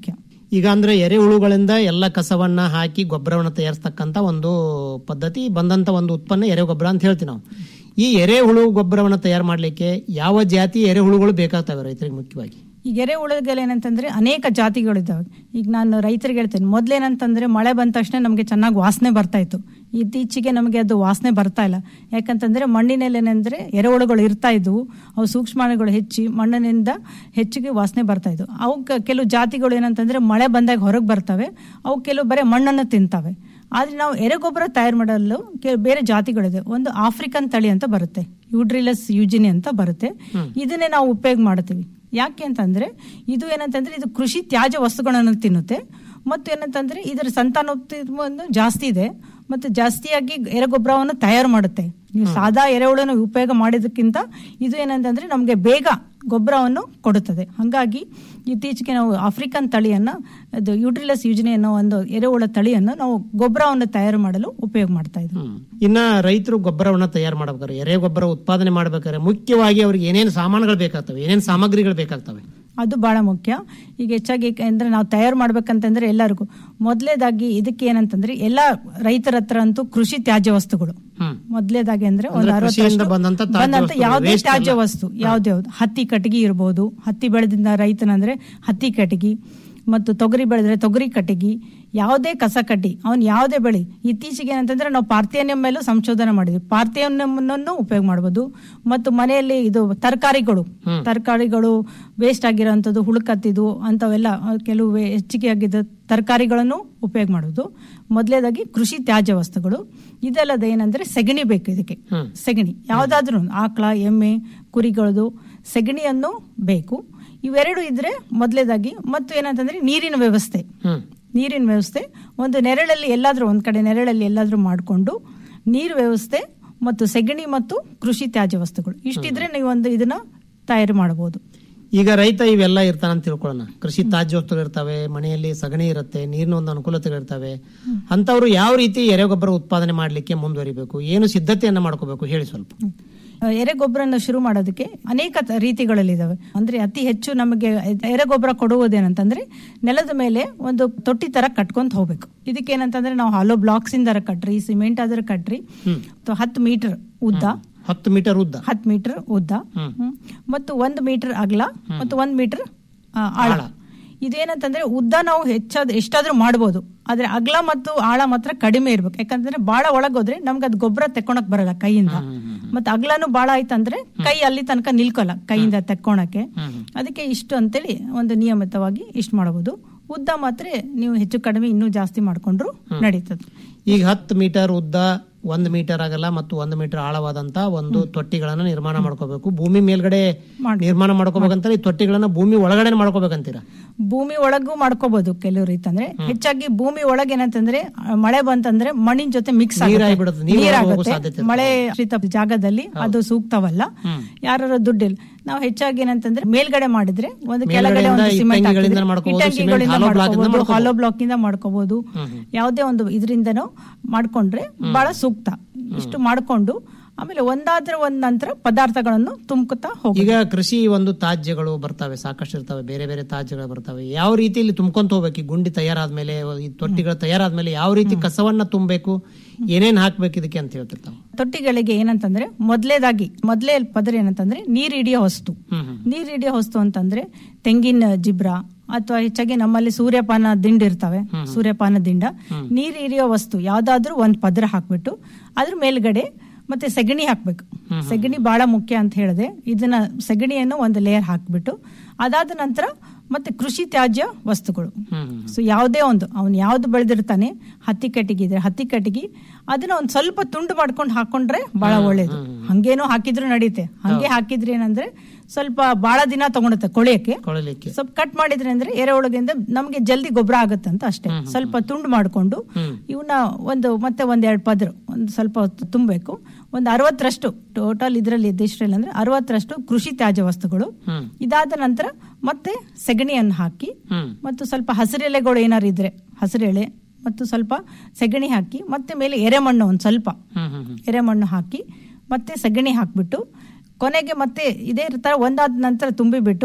ಈಗ ಅಂದ್ರೆ ಎರೆಹುಳುಗಳಿಂದ ಎಲ್ಲ ಕಸವನ್ನ ಹಾಕಿ ಗೊಬ್ಬರವನ್ನ ತಯಾರಿಸ್ತಕ್ಕಂತ ಒಂದು ಪದ್ಧತಿ ಬಂದಂತ ಒಂದು ಉತ್ಪನ್ನ ಎರೆ ಗೊಬ್ಬರ ಅಂತ ಹೇಳ್ತೀವಿ ನಾವು ಈ ಎರೆಹುಳು ಗೊಬ್ಬರವನ್ನ ತಯಾರು ಮಾಡ್ಲಿಕ್ಕೆ ಯಾವ ಜಾತಿ ಎರೆಹುಳುಗಳು ಬೇಕಾಗ್ತವೆ ರೈತರಿಗೆ ಮುಖ್ಯವಾಗಿ ಈಗ ಎರೆಹುಳುಗಳು ಏನಂತಂದ್ರೆ ಅನೇಕ ಜಾತಿಗಳಿದ್ದಾವೆ ಈಗ ನಾನು ರೈತರಿಗೆ ಹೇಳ್ತೇನೆ ಮೊದ್ಲೇನಂತಂದ್ರೆ ಮಳೆ ಬಂದ ತಕ್ಷಣ ನಮಗೆ ಚೆನ್ನಾಗಿ ವಾಸನೆ ಬರ್ತಾ ಇತ್ತು ಇತ್ತೀಚೆಗೆ ನಮಗೆ ಅದು ವಾಸನೆ ಬರ್ತಾ ಇಲ್ಲ ಯಾಕಂತಂದ್ರೆ ಮಣ್ಣಿನಲ್ಲಿ ಏನಂದ್ರೆ ಎರೆಹುಳುಗಳು ಇರ್ತಾ ಇದ್ವು ಅವು ಸೂಕ್ಷ್ಮಾಣುಗಳು ಹೆಚ್ಚಿ ಮಣ್ಣಿನಿಂದ ಹೆಚ್ಚಿಗೆ ವಾಸನೆ ಬರ್ತಾ ಇದ್ವು ಅವಕ್ಕೆ ಕೆಲವು ಜಾತಿಗಳು ಏನಂತಂದ್ರೆ ಮಳೆ ಬಂದಾಗ ಹೊರಗೆ ಬರ್ತವೆ ಅವು ಕೆಲವು ಬರೀ ಮಣ್ಣನ್ನು ತಿಂತವೆ ಆದ್ರೆ ನಾವು ಎರೆಗೊಬ್ಬರ ತಯಾರು ಮಾಡಲು ಕೆ- ಬೇರೆ ಜಾತಿಗಳಿದೆ ಒಂದು ಆಫ್ರಿಕನ್ ತಳಿ ಅಂತ ಬರುತ್ತೆ ಯೂಡ್ರಿಲಸ್ ಯೂಜಿನಿ ಅಂತ ಬರುತ್ತೆ ಇದನ್ನೇ ನಾವು ಉಪಯೋಗ ಮಾಡ್ತೀವಿ ಯಾಕೆ ಅಂತಂದ್ರೆ ಇದು ಏನಂತಂದ್ರೆ ಇದು ಕೃಷಿ ತ್ಯಾಜ್ಯ ವಸ್ತುಗಳನ್ನು ತಿನ್ನುತ್ತೆ ಮತ್ತು ಏನಂತಂದ್ರೆ ಇದರ ಸಂತಾನೋತ್ಪನ್ನ ಜಾಸ್ತಿ ಇದೆ ಮತ್ತು ಜಾಸ್ತಿಯಾಗಿ ಎರೆಗೊಬ್ಬರವನ್ನು ತಯಾರು ಮಾಡುತ್ತೆ ನೀವು ಸಾದಾ ಎರೆಹುಳನ್ನು ಉಪಯೋಗ ಮಾಡಿದಕ್ಕಿಂತ ಇದು ಏನಂತಂದ್ರೆ ನಮಗೆ ಬೇಗ ಗೊಬ್ಬರವನ್ನು ಕೊಡುತ್ತದೆ ಹಾಗಾಗಿ ಇತ್ತೀಚೆಗೆ ನಾವು ಆಫ್ರಿಕನ್ ತಳಿಯನ್ನ ಅದು ಯೂಟ್ರಿಲಸ್ ಯೋಜನೆ ಅನ್ನೋ ಒಂದು ಎರೆಹುಳ ತಳಿಯನ್ನು ನಾವು ಗೊಬ್ಬರವನ್ನು ತಯಾರು ಮಾಡಲು ಉಪಯೋಗ ಮಾಡ್ತಾ ಇದ್ವಿ ಇನ್ನ ರೈತರು ಗೊಬ್ಬರವನ್ನ ತಯಾರು ಮಾಡ್ಬೇಕಾರೆ ಎರೆ ಗೊಬ್ಬರ ಉತ್ಪಾದನೆ ಮಾಡ್ಬೇಕಾದ್ರೆ ಮುಖ್ಯವಾಗಿ ಅವ್ರಿಗೆ ಏನೇನು ಸಾಮಾನುಗಳು ಬೇಕಾಗ್ತವೆ ಏನೇನು ಸಾಮಗ್ರಿಗಳು ಬೇಕಾಗ್ತವೆ ಅದು ಬಹಳ ಮುಖ್ಯ ಈಗ ಹೆಚ್ಚಾಗಿ ಅಂದ್ರೆ ನಾವು ತಯಾರು ಮಾಡ್ಬೇಕಂತಂದ್ರೆ ಎಲ್ಲರಿಗೂ ಮೊದಲೇದಾಗಿ ಇದಕ್ಕೆ ಏನಂತಂದ್ರೆ ಎಲ್ಲ ರೈತರ ಹತ್ರ ಅಂತೂ ಕೃಷಿ ತ್ಯಾಜ್ಯ ವಸ್ತುಗಳು ಮೊದಲೇದಾಗಿ ಅಂದ್ರೆ ಒಂದು ಅಂದ್ರೆ ಕೃಷಿಯಿಂದ ಅರವತ್ತರಷ್ಟು ಬಂದಂತ ತ್ಯಾಜ್ಯ ಬಂದಂತ ವಸ್ತುಗಳು, ಯಾವುದೇ waste ತ್ಯಾಜ್ಯ ಎಲ್ಲ. ವಸ್ತು ಯಾವ್ದು ಯಾವ್ದು ಹತ್ತಿ ಕಟ್ಟಿಗೆ ಇರ್ಬೋದು ಹತ್ತಿ ಬೆಳೆದಿಂದ ರೈತನಂದ್ರೆ ಹತ್ತಿ ಕಟ್ಟಿಗೆ ಮತ್ತು ತೊಗರಿ ಬೆಳೆದ್ರೆ ತೊಗರಿ ಕಟ್ಟಿಗೆ ಯಾವುದೇ ಕಸ ಕಡ್ಡಿ ಅವನ್ ಯಾವುದೇ ಬೆಳಿ ಇತ್ತೀಚೆಗೆ ಏನಂತಂದ್ರೆ ನಾವು ಪಾರ್ಥಿಯನಿಯಂ ಮೇಲೂ ಸಂಶೋಧನೆ ಮಾಡಿದ್ವಿ ಪಾರ್ಥಿಯನಿಯಂ ಉಪಯೋಗ ಮಾಡಬಹುದು ಮತ್ತು ಮನೆಯಲ್ಲಿ ಇದು ತರಕಾರಿಗಳು ತರಕಾರಿಗಳು ವೇಸ್ಟ್ ಆಗಿರೋಂಥದ್ದು ಹುಳುಕತ್ತಿದ್ದು ಅಂತವೆಲ್ಲ ಆ, ಕೆಲವು ವೇ- ಹೆಚ್ಚಿಗೆ ಆಗಿದ್ದ ತರಕಾರಿಗಳನ್ನು ಉಪಯೋಗ ಮಾಡೋದು ಮೊದಲೇದಾಗಿ ಕೃಷಿ ತ್ಯಾಜ್ಯ ವಸ್ತುಗಳು ಇದಲ್ಲದೆ ಏನಂದ್ರೆ ಸೆಗಣಿ ಬೇಕು ಇದಕ್ಕೆ ಸೆಗಣಿ ಯಾವ್ದಾದ್ರು ಆಕಳ ಎಮ್ಮೆ ಕುರಿಗಳದು ಸೆಗಣಿಯನ್ನು ಬೇಕು ಇವೆರಡು ಇದ್ರೆ ಮೊದಲೇದಾಗಿ ಮತ್ತು ಏನಂತಂದ್ರೆ ನೀರಿನ ವ್ಯವಸ್ಥೆ ನೀರಿನ ವ್ಯವಸ್ಥೆ ಒಂದು ನೆರಳಲ್ಲಿ ಎಲ್ಲಾದ್ರೂ ಒಂದ್ ಕಡೆ ನೆರಳಲ್ಲಿ ಎಲ್ಲಾದ್ರೂ ಮಾಡಿಕೊಂಡು ನೀರು ವ್ಯವಸ್ಥೆ ಮತ್ತು ಸೆಗಣಿ ಮತ್ತು ಕೃಷಿ ತ್ಯಾಜ್ಯ ವಸ್ತುಗಳು ಇಷ್ಟಿದ್ರೆ ನೀವು ಒಂದು ಇದನ್ನ ತಯಾರು ಮಾಡಬಹುದು ಈಗ ರೈತ ಇವೆಲ್ಲ ಇರ್ತಾನಂತ ತಿಳ್ಕೊಳ್ಳೋಣ ಕೃಷಿ ತ್ಯಾಜ್ಯ ವಸ್ತುಗಳು ಇರ್ತವೆ ಮನೆಯಲ್ಲಿ ಸಗಣಿ ಇರುತ್ತೆ ನೀರಿನ ಒಂದು ಅನುಕೂಲತೆಗಳಿರ್ತವೆ ಅಂತವ್ರು ಯಾವ ರೀತಿ ಎರೆಗೊಬ್ಬರ ಉತ್ಪಾದನೆ ಮಾಡ್ಲಿಕ್ಕೆ ಮುಂದುವರಿಬೇಕು ಏನು ಸಿದ್ಧತೆಯನ್ನ ಮಾಡ್ಕೋಬೇಕು ಹೇಳಿ ಸ್ವಲ್ಪ ಎರೆಗೊಬ್ಬರನ್ನ ಶುರು ಮಾಡೋದಕ್ಕೆ ಅನೇಕ ತ- ರೀತಿಗಳಲ್ಲಿದ್ದಾವೆ ಅಂದ್ರೆ ಅತಿ ಹೆಚ್ಚು ನಮಗೆ ಎರೆಗೊಬ್ಬರ ಕೊಡುವುದೇನಂತಂದ್ರೆ ನೆಲದ ಮೇಲೆ ಒಂದು ತೊಟ್ಟಿ ತರ ಕಟ್ಕೊಂತ ಹೋಗ್ಬೇಕು ಇದಕ್ಕೆ ಏನಂತಂದ್ರೆ ನಾವು ಹಾಲೋ ಬ್ಲಾಕ್ಸ್ ಇಂದ ಕಟ್ರಿ ಸಿಮೆಂಟ್ ಆದ್ರೆ ಕಟ್ರಿ ತ- ಹತ್ತು ಮೀಟರ್ ಉದ್ದ ಹತ್ತು ಮೀಟರ್ ಉದ್ದ ಹತ್ತು ಮೀಟರ್ ಉದ್ದ ಹ್ಮ್. ಮತ್ತು ಒಂದು ಮೀಟರ್ ಅಗಲ ಮತ್ತು ಒಂದ್ ಮೀಟರ್ ಆ, ಆಳ ಇದೇನಂತಂದ್ರೆ ಉದ್ದ ನಾವು ಹೆಚ್ಚಾದ್ ಎಷ್ಟಾದ್ರೂ ಮಾಡ್ಬೋದು ಆದ್ರೆ ಅಗಲ ಮತ್ತು ಆಳ ಮಾತ್ರ ಕಡಿಮೆ ಇರ್ಬೇಕು ಯಾಕಂತಂದ್ರೆ ಬಾಳ ಒಳಗೋದ್ರೆ ನಮ್ಗೆ ಅದ್ ಗೊಬ್ಬರ ತೆಕ್ಕೊಳಕ್ ಬರಲ್ಲ ಕೈಯಿಂದ ಮತ್ತೆ ಅಗ್ಲನು ಬಾಳ ಆಯ್ತಂದ್ರೆ ಕೈ ಅಲ್ಲಿ ತನಕ ನಿಲ್ಕೊಲ್ಲ ಕೈಯಿಂದ ತೆಕ್ಕೊಳಕ್ಕೆ ಅದಕ್ಕೆ ಇಷ್ಟು ಅಂತೇಳಿ ಒಂದು ನಿಯಮಿತವಾಗಿ ಇಷ್ಟು ಮಾಡಬಹುದು ಉದ್ದ ಮಾತ್ರ ನೀವು ಹೆಚ್ಚು ಕಡಿಮೆ ಇನ್ನೂ ಜಾಸ್ತಿ ಮಾಡ್ಕೊಂಡ್ರು ನಡೀತದೆ ಈಗ ಹತ್ತು ಮೀಟರ್ ಉದ್ದ ಒಂದ್ ಮೀಟರ್ ಆಗಲ್ಲ ಮತ್ತು ಒಂದ್ ಮೀಟರ್ ಆಳವಾದಂತ ಒಂದು ತೊಟ್ಟಿಗಳನ್ನ ನಿರ್ಮಾಣ ಮಾಡ್ಕೋಬೇಕು ಭೂಮಿ ಮೇಲ್ಗಡೆ ನಿರ್ಮಾಣ ಮಾಡ್ಕೋಬೇಕಂತ ಈ ತೊಟ್ಟಿಗಳನ್ನ ಭೂಮಿ ಒಳಗಡೆ ಮಾಡ್ಕೋಬೇಕಂತೀರಾ ಭೂಮಿ ಒಳಗೂ ಮಾಡ್ಕೋಬಹುದು ಕೆಲವರು ಇತ್ತಂದ್ರೆ ಹೆಚ್ಚಾಗಿ ಭೂಮಿ ಒಳಗೆ ಏನಂತಂದ್ರೆ ಆ, ಮಳೆ ಬಂತಂದ್ರೆ ಮಣ್ಣಿನ ಜೊತೆ ಮಿಕ್ಸ್ ನೀರಾಗ್ಬಿಡುತ್ತೆ, ನೀರು ಒಳಗೆ ಹೋಗೋ ಸಾಧ್ಯತೆ ಇರುತ್ತೆ. ಮಳೆ ಶ್ರೀತ ಜಾಗದಲ್ಲಿ ಅದು ಸೂಕ್ತವಲ್ಲ ಯಾರ ದುಡ್ಡಿಲ್ಲ ನಾವು ಹೆಚ್ಚಾಗಿ ಏನಂತಂದ್ರೆ ಮೇಲ್ಗಡೆ ಮಾಡಿದ್ರೆ ಒಂದು ಕೆಳಗಡೆ ಮೇಲ್ಗಡೆಯಿಂದ ಒಂದು ಸಿಮೆಂಟ್ ಇಟ್ಟಂಗಿಗಳಿಂದ ಮಾಡ್ಕೋಬಹುದು, ಸಿಮೆಂಟ್ hollow block ಇಂದ ಮಾಡ್ಕೋಬಹುದು. ಹಾಲೋ ಬ್ಲಾಕ್ ಇಂದ ಮಾಡ್ಕೋಬಹುದು ಯಾವುದೇ ಒಂದು ಇದರಿಂದನೂ ಮಾಡ್ಕೊಂಡ್ರೆ ಬಹಳ ಸೂಕ್ತ ಇಷ್ಟು ಮಾಡ್ಕೊಂಡು ಆಮೇಲೆ ಒಂದಾದ್ರ ಒಂದ್ ನಂತರ ಪದಾರ್ಥಗಳನ್ನು ತುಂಬುತ್ತಾ ಹೋಗಿ ಈಗ ಕೃಷಿ ಒಂದು ತ್ಯಾಜ್ಯಗಳು ಬರ್ತವೆ ಸಾಕಷ್ಟು ಇರ್ತವೆ ಬೇರೆ ಬೇರೆ ತ್ಯಾಜ್ಯಗಳು ಬರ್ತವೆ ಯಾವ ರೀತಿಯಲ್ಲಿ ತುಂಬ್ಕೊಂತ ಹೋಗ್ಬೇಕು ಈ ಗುಂಡಿ ತಯಾರಾದ್ಮೇಲೆ ಈ ತೊಟ್ಟಿಗಳು ತಯಾರಾದ್ಮೇಲೆ ಯಾವ ರೀತಿ ಕಸವನ್ನ ತುಂಬಬೇಕು ಏನೇನ್ ಹಾಕ್ಬೇಕು ಇದಕ್ಕೆ ಅಂತ ಹೇಳ್ತಿರ್ತಾವೆ ತೊಟ್ಟಿಗಳಿಗೆ ಏನಂತಂದ್ರೆ ಮೊದಲೇದಾಗಿ ಮೊದಲೇ ಪದರ ಏನಂತಂದ್ರೆ ನೀರ್ ಹಿಡಿಯೋ ವಸ್ತು ನೀರ್ ಹಿಡಿಯೋ ವಸ್ತು ಅಂತಂದ್ರೆ ತೆಂಗಿನ ಜಿಬ್ರ ಅಥವಾ ಹೆಚ್ಚಾಗಿ ನಮ್ಮಲ್ಲಿ ಸೂರ್ಯಪಾನ ದಿಂಡ ಇರ್ತವೆ ಸೂರ್ಯಪಾನ ದಿಂಡ ನೀರ್ ಹಿಡಿಯೋ ವಸ್ತು ಯಾವ್ದಾದ್ರೂ ಒಂದ್ ಪದರ ಹಾಕ್ಬಿಟ್ಟು ಅದ್ರ ಮೇಲ್ಗಡೆ ಮತ್ತೆ ಸೆಗಣಿ ಹಾಕ್ಬೇಕು ಸೆಗಣಿ ಬಹಳ ಮುಖ್ಯ ಅಂತ ಹೇಳಿದೆ ಇದನ್ನ ಸೆಗಣಿಯನ್ನು ಒಂದು ಲೇಯರ್ ಹಾಕ್ಬಿಟ್ಟು ಅದಾದ ನಂತರ ಮತ್ತೆ ಕೃಷಿ ತ್ಯಾಜ್ಯ ವಸ್ತುಗಳು ಸೊ ಯಾವುದೇ ಒಂದು ಅವನು ಯಾವ್ದು ಬೆಳೆದಿರ್ತಾನೆ ಹತ್ತಿ ಕಟ್ಟಿಗೆ ಇದ್ರೆ ಹತ್ತಿ ಕಟ್ಟಿಗೆ ಅದನ್ನ ಒಂದ್ ಸ್ವಲ್ಪ ತುಂಡು ಮಾಡ್ಕೊಂಡು ಹಾಕೊಂಡ್ರೆ ಬಹಳ ಒಳ್ಳೇದು ಹಂಗೇನೋ ಹಾಕಿದ್ರು ನಡೀತೆ ಹಂಗೆ ಹಾಕಿದ್ರೆ ಏನಂದ್ರೆ ಸ್ವಲ್ಪ ಬಹಳ ದಿನ ತಗೊಳುತ್ತೆ ಕೊಳೆಯಕ್ಕೆ ಕೊಳಲಿಕ್ಕೆ ಸ್ವಲ್ಪ ಕಟ್ ಮಾಡಿದ್ರೆ ಅಂದ್ರೆ ಎರೆಹುಳಗಿಂದ ನಮ್ಗೆ ಜಲ್ದಿ ಗೊಬ್ಬರ ಆಗುತ್ತೆ ಅಂತ ಅಷ್ಟೇ ಸ್ವಲ್ಪ ತುಂಡು ಮಾಡ್ಕೊಂಡು ಇವನ್ನ ಒಂದು ಮತ್ತೆ ಒಂದ್ ಎರಡ್ ಪದ್ರ ಒಂದು ಸ್ವಲ್ಪ ಹೊತ್ತು ತುಂಬಬೇಕು ಒಂದು ಅರವತ್ತರಷ್ಟು ಟೋಟಲ್ ಇದರಲ್ಲಿ ಇದಿಷ್ಟ್ರಲ್ಲಿ ಅಂದ್ರೆ ಅರವತ್ತರಷ್ಟು ಕೃಷಿ ತ್ಯಾಜ್ಯ ವಸ್ತುಗಳು ಇದಾದ ನಂತರ ಮತ್ತೆ ಸೆಗಣಿಯನ್ನು ಹಾಕಿ ಮತ್ತು ಸ್ವಲ್ಪ ಹಸಿರೆಲೆಗಳು ಏನಾರು ಇದ್ರೆ ಹಸಿರೆಳೆ ಮತ್ತು ಸ್ವಲ್ಪ ಸೆಗಣಿ ಹಾಕಿ ಮತ್ತೆ ಮೇಲೆ ಎರೆಮಣ್ಣು ಒಂದ್ ಸ್ವಲ್ಪ ಎರೆಮಣ್ಣು ಹಾಕಿ ಮತ್ತೆ ಸೆಗಣಿ ಹಾಕ್ಬಿಟ್ಟು ಕೊನೆಗೆ ಮತ್ತೆ ಇದೇ ತರ ಒಂದಾದ ನಂತರ ತುಂಬಿಬಿಟ್ಟು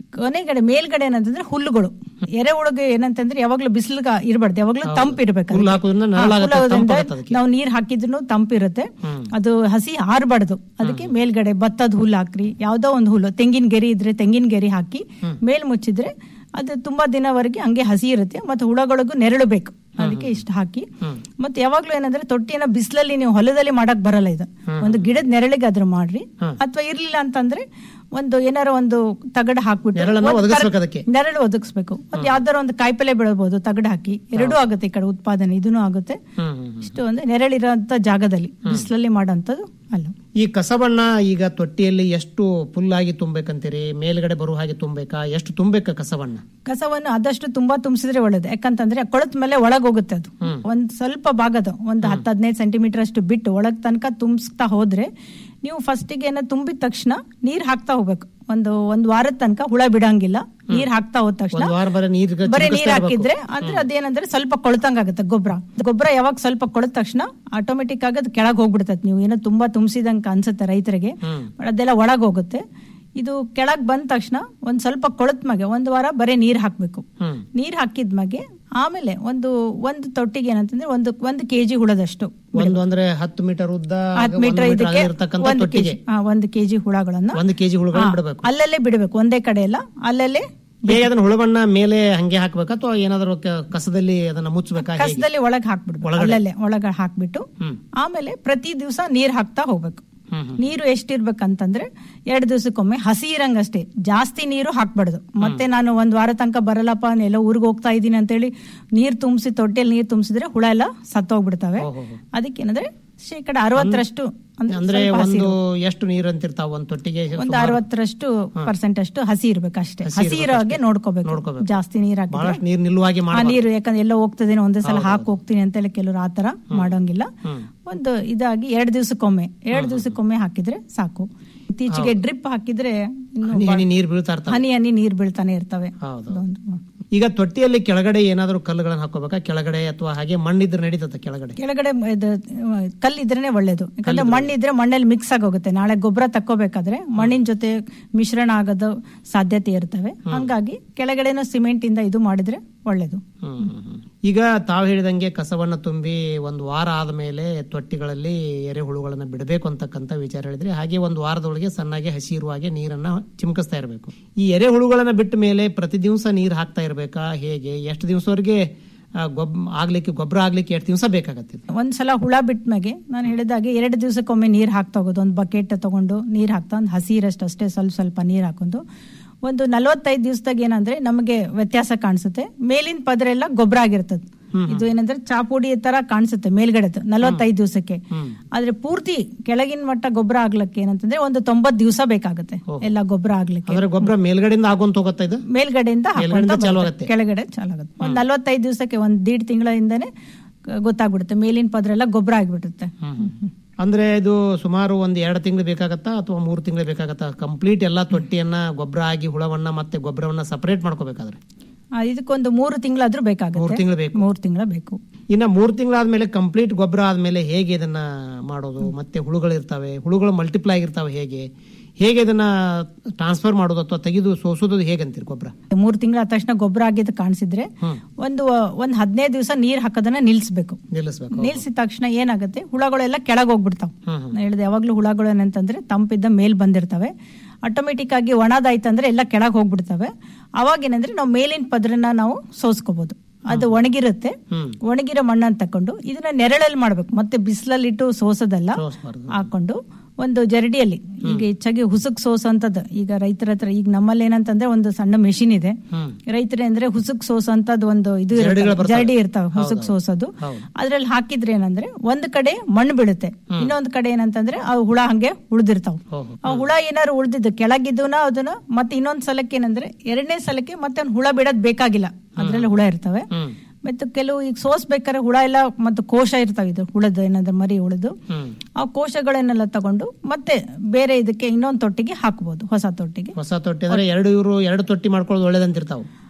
ಕೊನೆಗಡೆ ಮೇಲ್ಗಡೆ ಏನಂತಂದ್ರೆ ಹುಲ್ಲುಗಳು ಎರೆಹುಳುಗೆ ಏನಂತಂದ್ರೆ ಯಾವಾಗ್ಲೂ ಬಿಸಿಲಿಗೆ ಇರಬಾರ್ದು ಯಾವಾಗ್ಲೂ ತಂಪು ಇರ್ಬೇಕು ಹುಲ್ಲು ಅದಕ್ಕೆ. ಹಾಕೋದ್ರಿಂದ ಹಾ, ನೆರಳಾಗತ್ತೆ, ಹುಲ್ಲು ಹಾಕೋದ್ರಿಂದ ತಂಪಾಗತ್ತೆ ಅದಕ್ಕೆ. ನಾವು ನೀರ್ ಹಾಕಿದ್ರು ತಂಪಿರುತ್ತೆ ಅದು ಹಸಿ ಆರ್ಬಾರ್ದು ಅದಕ್ಕೆ ಮೇಲ್ಗಡೆ ಭತ್ತದ ಹುಲ್ಲು ಹಾಕ್ರಿ ಯಾವ್ದೋ ಒಂದು ಹುಲ್ಲು ತೆಂಗಿನ ಗೆರಿ ಇದ್ರೆ ತೆಂಗಿನ ಗೆರಿ ಹಾಕಿ ಮೇಲ್ ಮುಚ್ಚಿದ್ರೆ ಅದು ತುಂಬಾ ದಿನವರೆಗೆ ಹಂಗೆ ಹಸಿ ಇರುತ್ತೆ ಮತ್ತೆ ಹುಳಗಳಿಗೂ ನೆರಳು ಬೇಕು ಅದಕ್ಕೆ ಇಷ್ಟು ಹಾಕಿ ಮತ್ತೆ ಯಾವಾಗ್ಲೂ ಏನಂದ್ರೆ ತೊಟ್ಟಿನ ಬಿಸಿಲಲ್ಲಿ ನೀವು ಹೊಲದಲ್ಲಿ ಮಾಡಕ್ ಬರಲ್ಲ ಇದು ಒಂದು ಗಿಡದ ನೆರಳಿಗೆ ಅದ್ರ ಮಾಡ್ರಿ ಅಥವಾ ಇರ್ಲಿಲ್ಲ ಅಂತಂದ್ರೆ ಒಂದು ಏನಾರ ಒಂದು ತಗಡ ಹಾಕ್ಬಿಟ್ಟು ನೆರಳನ್ನ ಒಂದ್ ಒದಗಿಸ್ಬೇಕು ಕರ್- ಅದಕ್ಕೆ. ನೆರಳು ಒದಗಿಸ್ಬೇಕು ಮತ್ತೆ ಯಾವ್ದಾರ ಒಂದು ಕಾಯಿಪಲ್ಲೆ ಬೆಳಬಹುದು ತಗಡ ಹಾಕಿ ಎರಡೂ ಆಗುತ್ತೆ ಈ ಕಡೆ ಉತ್ಪಾದನೆ ಇದೂ ಆಗುತ್ತೆ ಇಷ್ಟು ಅಂದ್ರೆ ನೆರಳಿರೋಂತ ಜಾಗದಲ್ಲಿ ಬಿಸಿಲಲ್ಲಿ ಮಾಡೋಂಥದ್ದು ಅಲ್ಲ ಈ ಕಸವನ್ನ ಈಗ ತೊಟ್ಟಿಯಲ್ಲಿ ಎಷ್ಟು ಫುಲ್ ಆಗಿ ತುಂಬೇಕಂತೀರಿ ಮೇಲ್ಗಡೆ ಬರುವ ಹಾಗೆ ತುಂಬಬೇಕಾ ಎಷ್ಟು ತುಂಬಬೇಕಾ ಕಸವನ್ನ ಕಸವನ್ನು ಆದಷ್ಟು ತುಂಬಾ ತುಂಬಿಸಿದ್ರೆ ಒಳ್ಳೇದು ಯಾಕಂತಂದ್ರೆ ಕೊಳತ್ ಮೇಲೆ ಒಳಗ್ ಹೋಗುತ್ತೆ ಅದು ಒಂದ್ ಸ್ವಲ್ಪ ಭಾಗದ ಒಂದು ಹತ್ತು ಹದಿನೈದು ಸೆಂಟಿಮೀಟರ್ ಅಷ್ಟು ಬಿಟ್ಟು ಒಳಗ್ ತನಕ ತುಂಬಿಸ್ತಾ ಹೋದ್ರೆ ನೀವು ಫಸ್ಟಿಗೆ ಏನೋ ತುಂಬಿದ ತಕ್ಷಣ ನೀರ್ ಹಾಕ್ತಾ ಹೋಗ್ಬೇಕು ಒಂದು ಒಂದ್ ವಾರದ ತನಕ ಹುಳ ಬಿಡಂಗಿಲ್ಲ ನೀರ್ ಹಾಕ್ತಾ ಹೋದ ತಕ್ಷಣ ಒಂದ್ ವಾರ ಬರೀ ನೀರ್ ಬರೀ ನೀರ್ ಹಾಕಿದ್ರೆ ಅಂದ್ರೆ ಅದೇನಂದ್ರೆ ಸ್ವಲ್ಪ ಕೊಳ್ತಂಗ್ ಆಗುತ್ತೆ ಗೊಬ್ಬರ ಗೊಬ್ಬರ ಯಾವಾಗ ಸ್ವಲ್ಪ ಕೊಳದ ತಕ್ಷಣ ಆಟೋಮೆಟಿಕ್ ಆಗಿ ಅದು ಕೆಳಗ್ ಹೋಗ್ಬಿಡ್ತದೆ ನೀವು ಏನೋ ತುಂಬಾ ತುಂಬಿಸಿದಂಗ ಅನ್ಸುತ್ತೆ ರೈತರಿಗೆ but ಅದೆಲ್ಲ ಒಳಗ್ ಹೋಗುತ್ತೆ ಇದು ಕೆಳಗ್ ಬಂದ ತಕ್ಷಣ ಒಂದ್ ಸ್ವಲ್ಪ ಕೊಳತ್ ಮಗೆ ಒಂದ್ ವಾರ ಬರೀ ನೀರ್ ಹಾಕ್ಬೇಕು ನೀರ್ ಹಾಕಿದ್ಮಗೆ ಆಮೇಲೆ ಒಂದು ಒಂದು ತೊಟ್ಟಿಗೆ ಏನಂತಂದ್ರೆ ಒಂದು ಒಂದು ಕೆಜಿ ಹುಳದಷ್ಟು ಒಂದು ಅಂದ್ರೆ ಹತ್ತು ಮೀಟರ್ ಉದ್ದ ಹತ್ತು ಒಂದು ಮೀಟರ್ ಮೀಟರ್ ಇದಕ್ಕೆ ಅಗಲ ಇರ್ತಕ್ಕಂಥ ಒಂದು ತೊಟ್ಟಿಗೆ ಕೆಜಿ ಒಂದು ಕೆಜಿ ಹುಳಗಳನ್ನ ಒಂದು ಕೆಜಿ ಹುಳುಗಳನ್ನ ಹಾ, ಬಿಡಬೇಕು ಅಲ್ಲಲ್ಲೇ ಬಿಡಬೇಕು ಒಂದೇ ಕಡೆ ಎಲ್ಲ ಅಲ್ಲಲ್ಲೇ ಹೇಗೆ ಅದನ್ನ ಹುಳುವನ್ನ ಮೇಲೆ ಹಂಗೆ ಹಾಕ್ಬೇಕಾ ಅಥವಾ ಏನಾದ್ರು ಕ- ಕಸದಲ್ಲಿ ಅದನ್ನ ಮುಚ್ಚಬೇಕಾ ಹೇಗೆ? ಕಸದಲ್ಲಿ ಒಳಗ್ ಹಾಕ್ಬಿಡ್ಬೇಕು ಅಲ್ಲಲ್ಲೇ ಒಳಗ ಹಾಕ್ಬಿಟ್ಟು ಆಮೇಲೆ ಪ್ರತಿ ದಿವಸ ನೀರ್ ಹಾಕ್ತಾ ಹೋಗ್ಬೇಕು ನೀರು ಎಷ್ಟಿರ್ಬೇಕಂತಂದ್ರೆ ಎರಡು ದಿವಸಕ್ಕೊಮ್ಮೆ ಹಸಿ ಇರಂಗಷ್ಟೇ ಜಾಸ್ತಿ ನೀರು ಹಾಕ್ಬಾರ್ದು ಮತ್ತೆ ನಾನು ಒಂದ್ ವಾರ ತನಕ ಬರಲ್ಲಪ್ಪ ಎಲ್ಲ ಊರಿಗೆ ಹೋಗ್ತಾ ಇದ್ದೀನಿ ಅಂತೇಳಿ ನೀರ್ ತುಂಬಿಸಿ ತೊಟ್ಟೆಯಲ್ಲಿ ನೀರ್ ತುಂಬಿಸಿದ್ರೆ ಹುಳ ಎಲ್ಲ ಸತ್ತೋಗ್ಬಿಡ್ತವೆ ಅದಕ್ಕೇನಂದ್ರೆ ಶೇಕಡ ಅರವತ್ತರಷ್ಟು ಅಂದ್ರೆ ಸ್ವಲ್ಪ ಹಸಿ ಒಂದು ಎಷ್ಟು ನೀರು ಅಂತಿರ್ತಾವ ಒಂದ್ ತೊಟ್ಟಿಗೆ ಒಂದು ಸುಮಾರು ಅರವತ್ತರಷ್ಟು ಪರ್ಸೆಂಟ್ ಅಷ್ಟು ಹಸಿ ಇರ್ಬೇಕು ಅಷ್ಟೇ ಹಸಿ ಇರೋ ಹಾಗೆ ನೋಡ್ಕೋಬೇಕು ಜಾಸ್ತಿ ನೀರ್ ಬಹಳಷ್ಟು ಹಾಕಿ ನೀರ್ ನಿಲ್ಲುವಾಗೆ ಆ ಮಾಡಿ ನೀರು ಯಾಕಂದ್ರೆ ಎಲ್ಲ ಹೋಗ್ತದೇನೋ ಒಂದೇ ಸಲ ಹಾಕಿ ಹೋಗ್ತೀನಿ ಅಂತೆಲ್ಲ ಕೆಲವರು ಆತರ ಮಾಡೋಂಗಿಲ್ಲ ಒಂದು ಇದಾಗಿ ಎರಡ್ ದಿವಸಕ್ಕೊಮ್ಮೆ ಎರಡ್ ದಿವಸಕ್ಕೊಮ್ಮೆ ಹಾಕಿದ್ರೆ ಸಾಕು ಇತ್ತೀಚೆಗೆ ಡ್ರಿಪ್ ಹಾಕಿದ್ರೆ ಇನ್ನು ಹನಿ ಹನಿ ನೀರ್ ಬೀಳ್ತಾ ಇರ್ತಾವ ಹನಿ ಹನಿ ನೀರ್ ಬೀಳ್ತಾನೆ ಇರ್ತವೆ ಹೌದು. ಅದೊಂದು. ಈಗ ತೊಟ್ಟಿಯಲ್ಲಿ ಕೆಳಗಡೆ ಏನಾದ್ರು ಕಲ್ಲುಗಳನ್ನ ಹಾಕೋಬೇಕಾ ಕೆಳಗಡೆ ಅಥವಾ ಹಾಗೆ ಮಣ್ಣಿದ್ರೆ ನಡೀತದ ಕೆಳಗಡೆ ಕೆಳಗಡೆ ಇದು ಕಲ್ಲಿದ್ರೇನೆ ಒಳ್ಳೇದು ಯಾಕಂದ್ರೆ ಮಣ್ಣಿದ್ರೆ ಮಣ್ಣಲ್ಲಿ ಮಿಕ್ಸ್ ಆಗೋಗುತ್ತೆ ನಾಳೆ ಗೊಬ್ಬರ ತಕ್ಕೋಬೇಕಾದ್ರೆ ಮಣ್ಣಿನ ಜೊತೆ ಮಿಶ್ರಣ ಆಗೋದು ಸಾಧ್ಯತೆ ಇರ್ತವೆ ಹಂಗಾಗಿ ಕೆಳಗಡೆನೂ ಸಿಮೆಂಟ್ ಇಂದ ಇದು ಮಾಡಿದ್ರೆ ಒಳ್ಳೇದು ಹ್ಮ್, ಹ್ಮ್, ಹ್ಮ್. ಈಗ ತಾವು ಹೇಳಿದಂಗೆ ಕಸವನ್ನ ತುಂಬಿ ಒಂದು ವಾರ ಆದ್ಮೇಲೆ ತೊಟ್ಟಿಗಳಲ್ಲಿ ಎರೆಹುಳುಗಳನ್ನ ಬಿಡಬೇಕು ಅಂತಕ್ಕಂಥ ವಿಚಾರ ಹೇಳಿದ್ರೆ ಹಾಗೆ ಒಂದು ವಾರದೊಳಗೆ ಸಣ್ಣಗೆ ಹಸಿ ಇರುವ ಹಾಗೆ ನೀರನ್ನ ಚಿಮ್ಕಿಸ್ತಾ ಇರಬೇಕು ಈ ಎರೆಹುಳುಗಳನ್ನ ಬಿಟ್ಟ ಮೇಲೆ ಪ್ರತಿ ದಿವಸ ನೀರ್ ಹಾಕ್ತಾ ಇರ್ಬೇಕಾ ಹೇಗೆ ಎಷ್ಟು ದಿವಸವರೆಗೆ ಗೊಬ್ಬ ಆಗ್ಲಿಕ್ಕೆ ಗೊಬ್ಬರ ಆಗ್ಲಿಕ್ಕೆ ಎಷ್ಟು ದಿವಸ ಬೇಕಾಗತ್ತೆ ಒಂದ್ಸಲ ಹುಳ ಬಿಟ್ಮೇಗೆ ನಾನು ಹೇಳಿದಾಗೆ ಎರಡು ದಿವಸಕ್ಕೊಮ್ಮೆ ನೀರ್ ಹಾಕ್ತಾ ಹೋಗೋದು ಒಂದು ಬಕೆಟ್ ತಗೊಂಡು ನೀರ್ ಹಾಕ್ತಾ ಒಂದು ಹಸಿ ಇರಷ್ಟು ಅಷ್ಟೇ ಸ್ವಲ್ಪ ಸ್ವಲ್ಪ ನೀರ್ ಹಾಕೊಂಡು ಒಂದು ನಲವತ್ತೈದು ದಿವಸದಾಗ ಏನಂದ್ರೆ ನಮಗೆ ವ್ಯತ್ಯಾಸ ಕಾಣಿಸುತ್ತೆ ಮೇಲಿನ ಪದರ ಎಲ್ಲ ಗೊಬ್ಬರ ಆಗಿರ್ತದೆ ಇದು ಏನಂದ್ರೆ ಚಾಪುಡಿ ತರ ಕಾಣಿಸುತ್ತೆ ಮೇಲ್ಗಡೆ ನಲವತ್ತೈದು ದಿವಸಕ್ಕೆ ಆದ್ರೆ ಪೂರ್ತಿ ಕೆಳಗಿನ ಮಟ್ಟ ಗೊಬ್ಬರ ಆಗ್ಲಿಕ್ಕೆ ಏನಂತಂದ್ರೆ ಒಂದು ತೊಂಬತ್ ದಿವಸ ಬೇಕಾಗುತ್ತೆ ಎಲ್ಲ ಗೊಬ್ಬರ ಆಗ್ಲಿಕ್ಕೆ ಅಂದ್ರೆ ಗೊಬ್ಬರ ಮೇಲ್ಗಡೆಯಿಂದ ಆಗೋಂತ ಹೋಗುತ್ತಾ ಇದು ಮೇಲ್ಗಡೆಯಿಂದ ಹಾಕೊಂತ ಮೇಲ್ಗಡೆಯಿಂದ ಚಾಲು ಬರುತ್ತೆ. ಆಗುತ್ತೆ. ಕೆಳಗಡೆ ಚಾಲು ಆಗುತ್ತೆ ಒಂದ್ ನಲ್ವತ್ತೈದು ದಿವಸಕ್ಕೆ ಒಂದ್ ದೀಡ್ ತಿಂಗಳಿಂದನೇ ಗೊತ್ತಾಗ್ಬಿಡುತ್ತೆ ಮೇಲಿನ ಪದ್ರ ಎಲ್ಲ ಗೊಬ್ಬರ ಆಗ್ಬಿಡುತ್ತೆ ಅಂದ್ರೆ ಇದು ಸುಮಾರು ಒಂದ್ ಎರಡು ತಿಂಗಳು ಬೇಕಾಗತ್ತಾ ಅಥವಾ ಮೂರು ತಿಂಗಳು ಬೇಕಾಗತ್ತಾ ಕಂಪ್ಲೀಟ್ ಎಲ್ಲಾ ತೊಟ್ಟಿಯನ್ನ ಗೊಬ್ಬರ ಆಗಿ ಹುಳವನ್ನ ಮತ್ತೆ ಗೊಬ್ಬರವನ್ನ ಸಪರೇಟ್ ಮಾಡ್ಕೋಬೇಕಾದ್ರೆ ಆ, ಇದಕ್ಕೊಂದು ಮೂರು ತಿಂಗಳಾದ್ರೂ ಮೂರು ಬೇಕಾಗುತ್ತೆ ತಿಂಗಳು ಬೇಕು ಮೂರು ತಿಂಗಳ ಬೇಕು ಇನ್ನ ಮೂರು ತಿಂಗಳಾದ್ಮೇಲೆ ಕಂಪ್ಲೀಟ್ ಗೊಬ್ಬರ ಆದ್ಮೇಲೆ ಹೇಗೆ ಇದನ್ನ ಮಾಡೋದು ಮತ್ತೆ ಹುಳುಗಳು ಇರ್ತಾವೆ ಹುಳುಗಳು ಮಲ್ಟಿಪ್ಲೈ ಆಗಿರ್ತಾವೆ ಹೇಗೆ ಹೇಗೆ ಇದನ್ನ ಟ್ರಾನ್ಸ್ಫರ್ ಮಾಡೋದು ಅಥವಾ ತೆಗೆದು ಸೋಸೋದು ಹೇಗಂತೀರಿ ಗೊಬ್ಬರ ಮೂರು ತಿಂಗಳ ತಕ್ಷಣ ಗೊಬ್ಬರ ಆಗಿದ್ದು ಕಾಣಿಸಿದ್ರೆ ಒಂದು ಒಂದ್ ಹದಿನೈದು ದಿವಸ ನೀರ್ ಹಾಕೋದನ್ನ ನಿಲ್ಸ್ಬೇಕು ನಿಲ್ಲಿಸ್ಬೇಕು ನಿಲ್ಸಿದ ತಕ್ಷಣ ಏನಾಗುತ್ತೆ ಹುಳಗಳೆಲ್ಲ ಕೆಳಗ್ ಹೋಗ್ಬಿಡ್ತಾವ ನಾನು ಹೇಳಿದೆ ಯಾವಾಗ್ಲೂ ಹುಳಗಳು ಏನಂತಂದ್ರೆ ತಂಪಿದ್ದ ಮೇಲ್ ಬಂದಿರ್ತವೆ ಆಟೋಮೆಟಿಕ್ ಆಗಿ ಒಣದಾಯ್ತಂದ್ರೆ ಎಲ್ಲ ಕೆಳಗ್ ಹೋಗ್ಬಿಡ್ತವೆ ಅವಾಗ ಏನಂದ್ರೆ ನಾವು ಮೇಲಿನ ಪದ್ರನ ನಾವು ಸೋಸ್ಕೋಬಹುದು ಅದು ಒಣಗಿರುತ್ತೆ ಒಣಗಿರೋ ಮಣ್ಣನ್ನು ತಕೊಂಡು ಇದನ್ನ ನೆರಳಲ್ಲಿ ಮಾಡ್ಬೇಕು ಮತ್ತೆ ಬಿಸಿಲಲ್ಲಿಟ್ಟು ಸೋಸೋದಲ್ಲ ಹಾಕೊಂಡು ಒಂದು ಜರಡಿಯಲ್ಲಿ ಈಗ ಹೆಚ್ಚಾಗಿ ಹುಸುಕ್ ಸೋಸಂತದ್ದು ಈಗ ರೈತರ ಹತ್ರ ಈಗ ನಮ್ಮಲ್ಲಿ ಏನಂತಂದ್ರೆ ಒಂದು ಸಣ್ಣ ಮೆಷಿನ್ ಇದೆ ರೈತರ ಅಂದ್ರೆ ಹುಸುಕ್ ಸೋಸಂತದ್ದು ಒಂದು ಇದು ಇರುತ್ತೆ. ಜರಡಿ ಇರ್ತಾವೆ ಹುಸುಕ್ ಸೋಸೋದು ಅದ್ರಲ್ಲಿ ಹಾಕಿದ್ರೆ ಏನಂದ್ರೆ ಒಂದ್ ಕಡೆ ಮಣ್ಣು ಬೀಳುತ್ತೆ ಇನ್ನೊಂದ್ ಕಡೆ ಏನಂತಂದ್ರೆ ಆ ಹುಳ ಹಂಗೆ ಉಳ್ದಿರ್ತಾವ ಆ ಹುಳ ಏನಾದ್ರು ಉಳ್ದಿದ್ದು ಕೆಳಗಿದ್ದೂನ ಅದನ್ನ ಮತ್ತೆ ಇನ್ನೊಂದ್ ಸಲಕ್ಕೆ ಏನಂದ್ರೆ ಎರಡನೇ ಸಲಕ್ಕೆ ಮತ್ತೆ ಒಂದ್ ಹುಳ ಬಿಡೋದ್ ಬೇಕಾಗಿಲ್ಲ ಅದ್ರಲ್ಲಿ ಹುಳ ಇರ್ತವೆ ಮತ್ತೆ ಕೆಲವು ಈಗ ಸೋಸ್ಬೇಕಾದ್ರೆ ಹುಳ ಎಲ್ಲ ಮತ್ತೆ ಕೋಶ ಇರ್ತಾವೆ ಇದು ಹುಳದ ಏನಾದ್ರು ಮರಿ ಹುಳದು ಆ ಕೋಶಗಳನ್ನೆಲ್ಲ ತಗೊಂಡು ಮತ್ತೆ ಬೇರೆ ಇದಕ್ಕೆ ಇನ್ನೊಂದ್ ತೊಟ್ಟಿಗೆ ಹಾಕ್ಬೋದು ಹೊಸ ತೊಟ್ಟಿಗೆ ಹೊಸ ತೊಟ್ಟಿ ಅಂದ್ರೆ ಎರಡು ಇವರು ಎರಡು ತೊಟ್ಟಿ ಮಾಡ್ಕೊಳ್ಳೋದು ಒಳ್ಳೇದಂತಿರ್ತಾವ